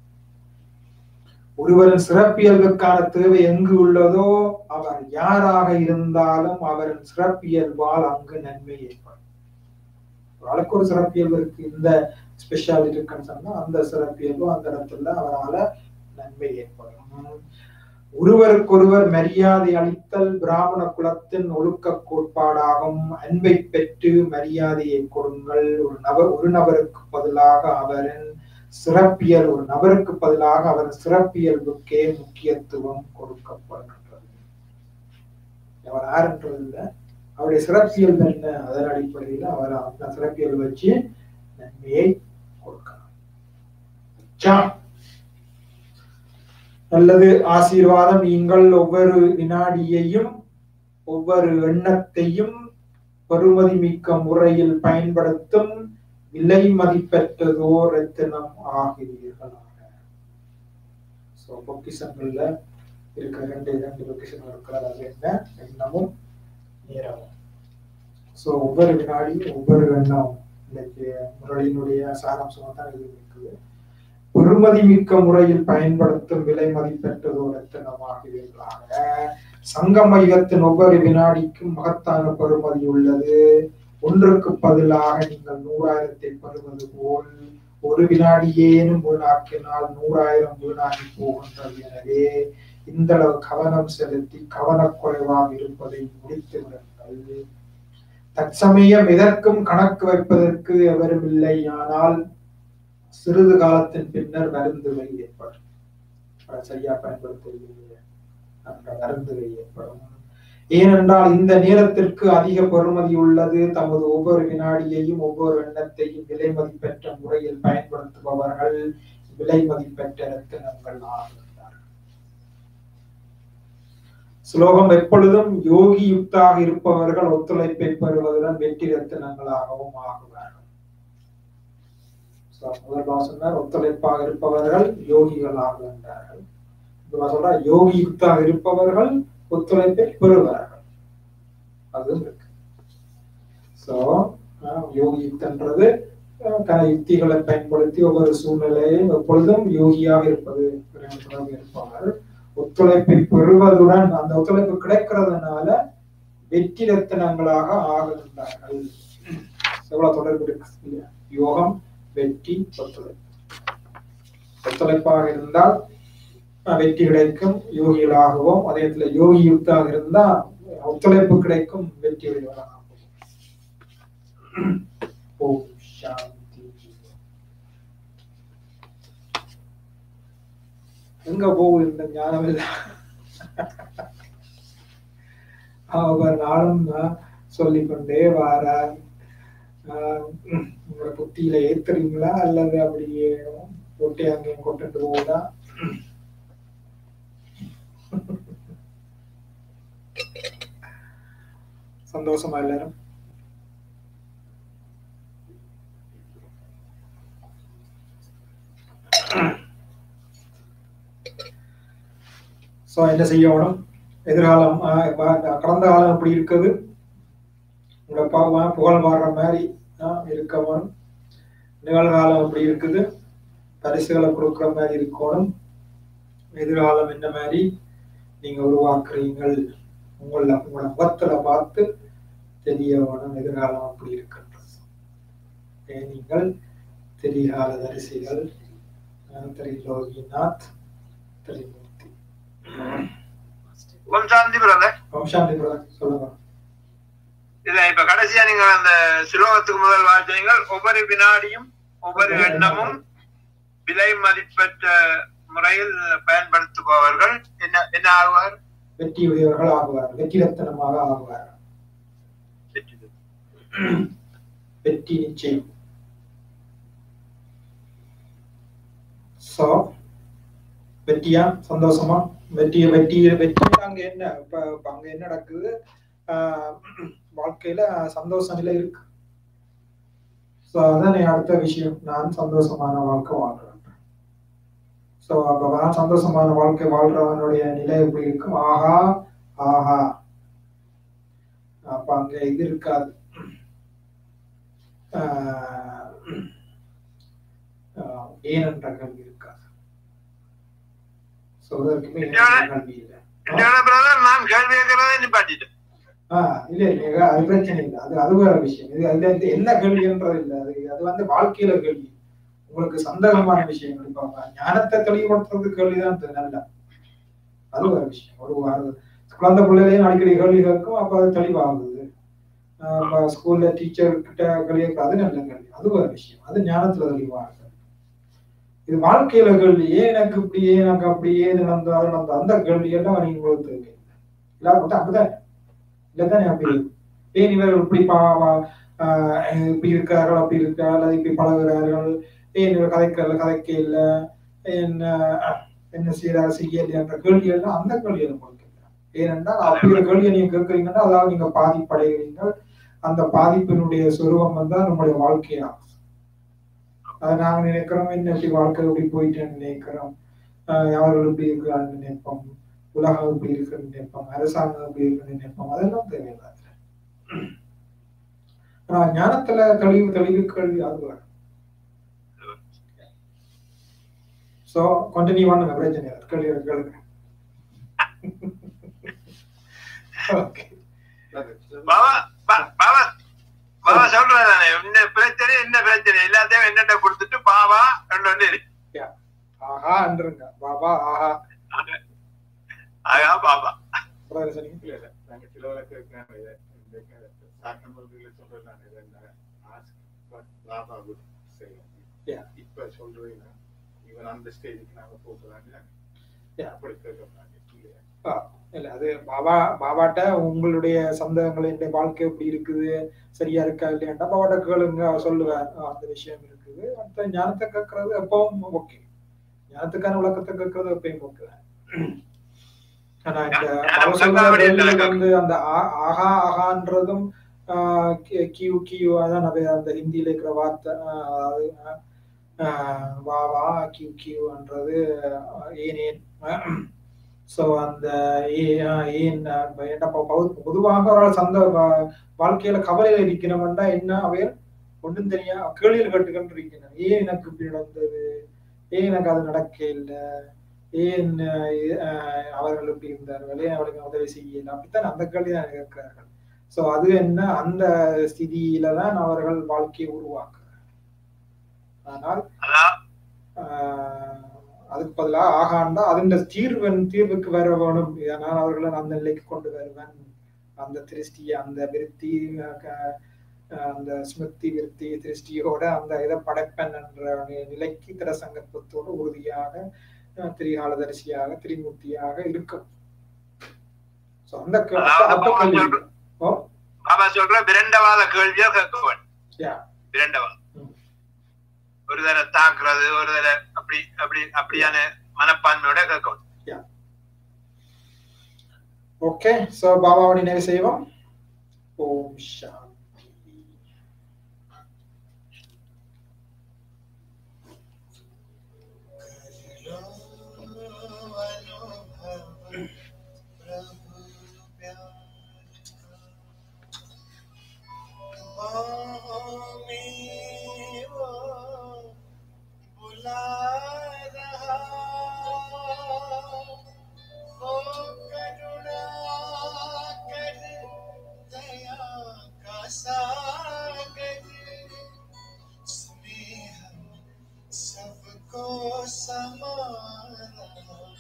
ஒருவரின் சிறப்பியல்புக்கான தேவை எங்கு உள்ளதோ அவர் யாராக இருந்தாலும் அவரின் சிறப்பியல்பால் அங்கு நன்மை ஏற்படும் அவளுக்கு ஒரு சிறப்பியல்பு இருக்கு இந்த ஸ்பெஷாலிட்டி இருக்குன்னு சொன்னா அந்த சிறப்பியல்பு அந்த இடத்துல அவரால நன்மை ஏற்படும் ஒருவருக்கொருவர் மரியாதை அளித்தல் பிராமண குலத்தின் ஒழுக்க கோட்பாடாகும் அன்பை பெற்று மரியாதையை கொடுங்கள் ஒரு நபர் ஒரு நபருக்கு பதிலாக அவரின் சிறப்பியல் ஒரு நபருக்கு பதிலாக அவரின் சிறப்பியல்புக்கே முக்கியத்துவம் கொடுக்கப்படுகின்றது அவர் யாருன்றது இல்லை அவருடைய சிறப்பியல் என்ன அதன் அடிப்படையில் அவர் அந்த சிறப்பியல் வச்சு நன்மையை கொடுக்கலாம் சா. அல்லது ஆசீர்வாதம் நீங்கள் ஒவ்வொரு வினாடியையும் ஒவ்வொரு எண்ணத்தையும் பெறுமதி மிக்க முறையில் பயன்படுத்தும் விலை மதிப்பற்றதோ ரத்தினம் ஆகிறீர்களாக ஸோ பொக்கிஷங்கள்ல இருக்கிற ரெண்டு ரெண்டு பொக்கிஷங்கள் இருக்கிறது அது என்ன எண்ணமும் நேரமும் ஸோ ஒவ்வொரு வினாடியும் ஒவ்வொரு எண்ணம் இன்னைக்கு முரளியினுடைய சாராம்சம் தான் இது இருக்குது பெருமதி மிக்க முறையில் பயன்படுத்தும் விலை மதிப்பெற்றதோ ரத்தினமாகிறீர்களாக சங்கம யுகத்தின் ஒவ்வொரு வினாடிக்கும் மகத்தான பெருமதி உள்ளது ஒன்றுக்கு பதிலாக நீங்கள் நூறாயிரத்தை பெறுவது போல் ஒரு வினாடியேனும் வீணாக்கினால் நூறாயிரம் வீணாகி போகின்றது எனவே இந்த அளவு கவனம் செலுத்தி கவனக்குறைவாக இருப்பதை முடித்து விடுங்கள் தற்சமயம் எதற்கும் கணக்கு வைப்பதற்கு எவரும் இல்லை ஆனால் சிறிது காலத்தின் பின்னர் வருந்துவை ஏற்படும் அதை சரியா பயன்படுத்தவில்லை அந்த வருந்துவை ஏற்படும் ஏனென்றால் இந்த நேரத்திற்கு அதிக பெறுமதி உள்ளது தமது ஒவ்வொரு வினாடியையும் ஒவ்வொரு எண்ணத்தையும் விலை மதிப்பெற்ற முறையில் பயன்படுத்துபவர்கள் விலை மதிப்பெற்ற ரத்தினங்கள் ஆகின்றார்கள் ஸ்லோகம் எப்பொழுதும் யோகி யுக்தாக இருப்பவர்கள் ஒத்துழைப்பை பெறுவதுடன் வெற்றி ரத்தினங்களாகவும் ஆகுவார்கள் So, முதல் வாசனர் ஒத்துழைப்பாக இருப்பவர்கள் யோகிகள் ஆகுகின்றார்கள் இந்த சொல்ற யோகி யுக்தாக இருப்பவர்கள் ஒத்துழைப்பை பெறுவார்கள் அதுவும் இருக்கு ஸோ யோகி யுக்தன்றது அஹ், கன யுக்திகளை பயன்படுத்தி ஒவ்வொரு சூழ்நிலையும் எப்பொழுதும் யோகியாக இருப்பது இறைவனுடன் இருப்பார்கள் ஒத்துழைப்பை பெறுவதுடன் அந்த ஒத்துழைப்பு கிடைக்கிறதுனால வெற்றி ரத்தினங்களாக ஆகுகின்றார்கள் எவ்வளவு தொடர்பு இருக்கு இல்லையா யோகம் வெற்றி ஒத்துழைப்பு ஒத்துழைப்பாக இருந்தால் அஹ், வெற்றி கிடைக்கும் யோகிகளாகவும் அதே இடத்துல யோகி யுக்தாக இருந்தால் ஒத்துழைப்பு கிடைக்கும் வெற்றி உடையவராக ஓம் சாந்தி எங்க போகுது இந்த ஞானம் இல்ல ஒவ்வொரு நாளும் சொல்லிக்கொண்டே வாரார் ஆஹ் உம் உங்களோட புத்தியில ஏத்துறீங்களா அல்லது அப்படியே போட்டு அங்கேயும் கொண்டுட்டு போகுதா சந்தோஷமா எல்லாரும் ஸோ என்ன செய்யணும் எதிர்காலம் ஆஹ் இப்ப கடந்த காலம் எப்படி இருக்குது உங்களை பாவா புகழ் மாறுற மாதிரி ஆஹ் இருக்கணும் நிகழ்காலம் எப்படி இருக்குது பரிசுகளை கொடுக்குற மாதிரி இருக்கணும் எதிர்காலம் என்ன மாதிரி நீங்க உருவாக்குறீங்கள் உங்கள உங்களோட முகத்துல பார்த்து தெரிய வேணும் எதிர்காலம் அப்படி இருக்கின்றது ஏன் நீங்கள் தெரியாத தரிசிகள் திரிலோகிநாத் திரிமூர்த்தி ஓம் சாந்தி பிரதர் வம்சாந்தி பிரதர் சொல்லுங்க இல்ல இப்ப கடைசியா நீங்க அந்த சுலோகத்துக்கு முதல் வாசிச்சீங்கள் ஒவ்வொரு வினாடியும் ஒவ்வொரு எண்ணமும் விலை மதிப்பற்ற முறையில் பயன்படுத்துபவர்கள் என்ன என்ன ஆகுவார் வெற்றியுடையவர்கள் ஆகுவார் வெற்றி ரத்தனமாக ஆகுவார் வெற்றி நிச்சயம் சோ வெற்றியா சந்தோஷமா வெற்றி வெற்றி வெற்றி அங்க என்ன இப்ப இப்ப அங்க என்ன நடக்குது ஆஹ் வாழ்க்கையில சந்தோஷம் நிலை இருக்கு சோ அதான் என் அடுத்த விஷயம் நான் சந்தோஷமான வாழ்க்கை வாழ்றேன் சோ அப்ப நான் சந்தோஷமான வாழ்க்கை வாழ்றவனுடைய நிலை எப்படி இருக்கும் ஆஹா ஆஹா அப்ப அங்க இது இருக்காது ஆஹ் ஆஹ் ஏனென்ற கல்வி இருக்காது சொல்றதுக்குமே ஏனென்ற கல்வி இல்லை பிரதர் நான் கேள்வி கேட்கறதை நிப்பாட்டிட்டேன் ஆஹ் இல்ல இல்ல அது பிரச்சனை இல்லை அது அது வேற விஷயம் இது அதுல வந்து என்ன கேள்வின்றது இல்லை அது அது வந்து வாழ்க்கையில கேள்வி உங்களுக்கு சந்தேகமான விஷயங்கள் இப்ப ஞானத்தை தெளிவுபடுத்துறது கேள்விதான் இது நல்ல அது வேற விஷயம் ஒரு அது குழந்தை பிள்ளைகளையும் அடிக்கடி கேள்வி கேட்கும் அப்ப அது தெளிவாகுது ஆஹ் இப்ப ஸ்கூல்ல டீச்சர் கிட்ட கேள்வி கேட்கும் அது நல்ல கேள்வி அது வேற விஷயம் அது ஞானத்துல தெளிவாகுது இது வாழ்க்கையில கேள்வி ஏன் எனக்கு இப்படி ஏன் எனக்கு அப்படி ஏன் நடந்தது அது நடந்தது அந்த கேள்வி எல்லாம் நீங்க உங்களுக்கு தேவையில்லை எல்லாரும் மட்டும் அப்படிதான் இல்லதானே அப்படி ஏன் இவர் இப்படி பா வா- ஆஹ் இப்படி இருக்கார்கள் அப்படி இருக்கார்கள் அல்லது இப்படி பழகுறார்கள் ஏன் இவர் கதைக்கல கதைக்க இல்ல என்ன என்ன செய்யறாரு செய்யல என்ற கேள்வி எல்லாம் அந்த கேள்வி உங்களுக்கு இல்லை. ஏனென்றால் அப்படி ஒரு கேள்வியை நீங்க கேட்கறீங்கன்னா அதாவது நீங்க பாதிப்படைகிறீங்க அந்த பாதிப்பினுடைய சுரூபம் வந்தா நம்முடைய வாழ்க்கையாகும் அதை நாங்க நினைக்கிறோம் என்ன இப்படி வாழ்க்கை இப்படி போயிட்டேன்னு நினைக்கிறோம் ஆஹ் அவர்கள் இப்படி இருக்கிறான்னு நினைப்போம் உலகம் இப்படி இருக்குன்னு நினைப்போம் அரசாங்கம் இப்படி இருக்குன்னு நினைப்போம் அதெல்லாம் தேவையில்லை ஆனா ஞானத்துல தெளிவு தெளிவு கேள்வி அது வரும் சோ கண்டினியூ பண்ணுங்க பிரச்சனை இல்லை. கேள்வி கேளுங்க ஓகே பாபா பா- பாபா பாபா சொல்றேன் நானு. என்ன பிரச்சனை என்ன பிரச்சனை எல்லாத்தையும் என்னட்ட கொடுத்துட்டு பாவா ரெண்டு வந்து இரு. ஆஹா என்றுங்க பாபா ஆஹா ஆகா பாபா பிரதர் சொன்னீங்க இல்ல இல்ல நாங்க சிலவரை கேட்கிறோம் இதை இந்த சாக்கம்பதியில சொல்றது நான் இதை இந்த ask but லாபா would say Yeah. இப்ப சொல்றீங்க இவன் அந்த ஸ்டேஜுக்கு நாங்க போகலாங்க Yeah. அப்படி கேட்கறாங்க இல்லையா ஆ, இல்ல அது பாபா பாபாட்ட உங்களுடைய சந்தேகங்களுடைய வாழ்க்கை எப்படி இருக்குது சரியா இருக்கா இல்லையாண்டா பாபாட்ட கேளுங்க அவர் சொல்லுவார் ஆ, அந்த விஷயம் இருக்குது அடுத்த ஞானத்தை கேட்கறது எப்பவும் ஓகே ஞானத்துக்கான விளக்கத்தை கேட்கறது எப்பயும் ஓகே ஆனா இந்த ஞானம் அவர் சொல்ற கண்டாபடி கேள்வியில இல்லை. வந்து அந்த ஆ- ஆஹா ஆகான்றதும் ஆஹ் கி- கியூ கியூ அதான் நிறைய அந்த ஹிந்தியில இருக்கிற வார்த்தை ஆஹ் அதாவது ஆஹ் வா வா கியூ கியூன்றது ஆஹ் ஏன் ஏன் ஸோ அந்த ஏ- ஆஹ் ஏன் ஆஹ் என்ன பொ- பொது- பொதுவாக ஒரு ஆள் சந்த வா- வாழ்க்கையில கவலையில இருக்கிறவன்டா என்ன அவையர் ஒன்றும் தெரியா கேள்வியில் கேட்டுக்கிட்டு இருக்கிறான் ஏன் எனக்கு இப்படி நடந்தது ஏன் எனக்கு அது நடக்க இல்லை ஏன் ஆஹ் இ- ஆஹ் அவர்கள் இப்படி இருந்தார்கள் ஏன் அவர்களுக்கு உதவி செய்யல அப்படித்தான் அந்த கேள்வி தான் கேட்கிறார்கள் ஸோ அது என்ன அந்த ஸ்திதியில தான் அவர்கள் வாழ்க்கையை உருவாக்குறாங்க ஆனால் அதான் ஆஹ் அதுக்கு பதிலாக ஆகாண்டா அதன் தீர்வன் தீர்வுக்கு வர வேணும் ஆனால் அவர்களை அந்த நிலைக்கு கொண்டு வருவன் அந்த திருஷ்டி அந்த விருத்தி அஹ் க- அஹ் அந்த ஸ்மிருதி விருத்தி திருஷ்டியோட அந்த இதை படைப்பன் என்ற நிலைக்கு திரசங்கத்துவத்தோடு உறுதியாக அஹ் திரிகாலதரிசியாக திரிமூர்த்தியாக இருக்கும் ஸோ அந்த கே- அப்ப- அதாவது அப்ப பாபா கேள்வி சொல்ற- ஓ பாபா சொல்ற விரண்டவாத கேள்வியா கேட்குவன் யா விரண்டவாதம் ம். ஒரு தடவை தாக்குறது ஒரு தடவை அப்படி அப்படி அப்படியான மனப்பான்மையோட கேட்கணும் ஓகே சோ பாபாவை நினைவு செய்வோம் ஓம் சாந்தி सबको समाना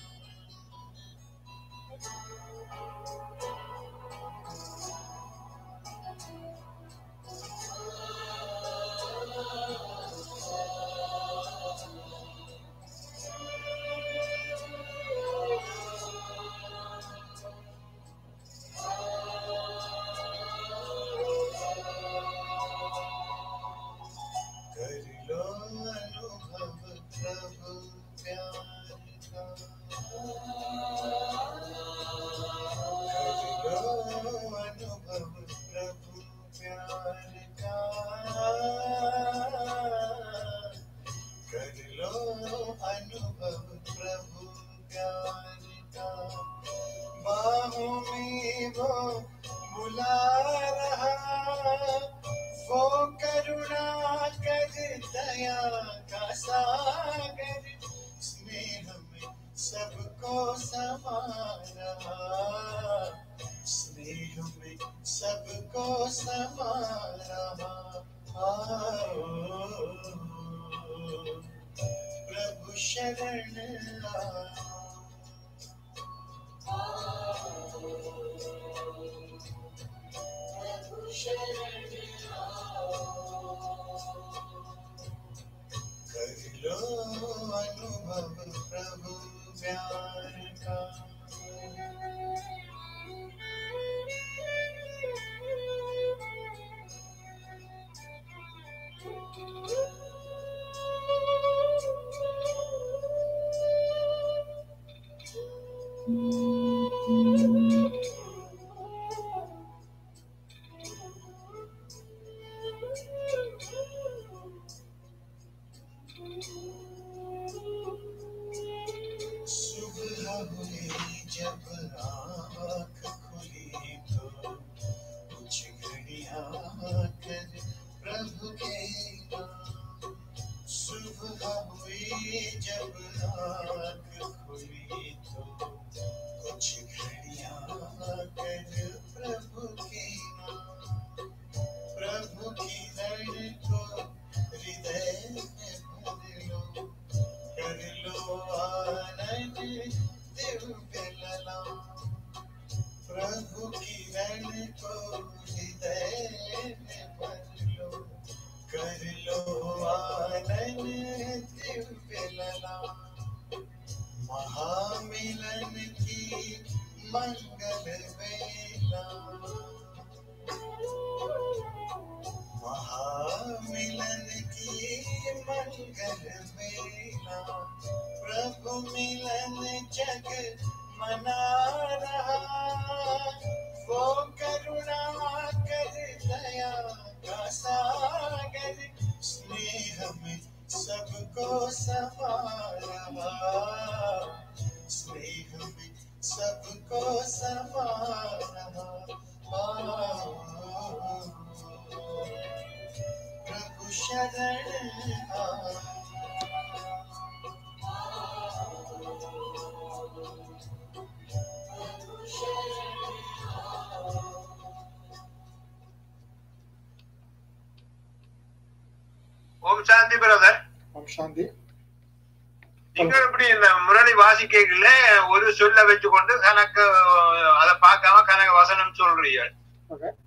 कर लो अनुभव प्रभु प्यार का कर लो अनुभव प्रभु प्यार का कर लो अनुभव प्रभु प्यार का बाहों में वो बुला रहा वो करुणा कर दया का सागर स्नेह में सबको समा रहा स्नेह में सबको समा रहा आओ प्रभु शरण आओ कर लो अनुभव प्रभु प्यार का सुबह हुई जब आँख खुली तो कुछ घड़ियाँ कर प्रभु के नाम सुबह हुई जब आँख खुली तो कुछ घड़ियाँ कर प्रभु के नाम प्रभु की रण को हृदय में भर लो कर लो आनंद दिव्य लला प्रभु की रण को हृदय में भर लो कर लो आनंद दिव्य लला महामिलन की मंगल वेला महामिलन की मंगल मेला प्रभु मिलन जग मना रहा वो करुणा कर दया का सागर स्नेह में सबको समा रहा स्नेह में सबको समा रहा आओ, प्रभु शरण आओ ஓம் சாந்தி பிரதர் ஓம் சாந்தி நீங்க இப்படி இந்த முரளி வாசிக்கல ஒரு சொல்ல வச்சுக்கொண்டு கணக்கு அதை பார்க்காம கணக்கு வசனம் சொல்றீங்க ஓகே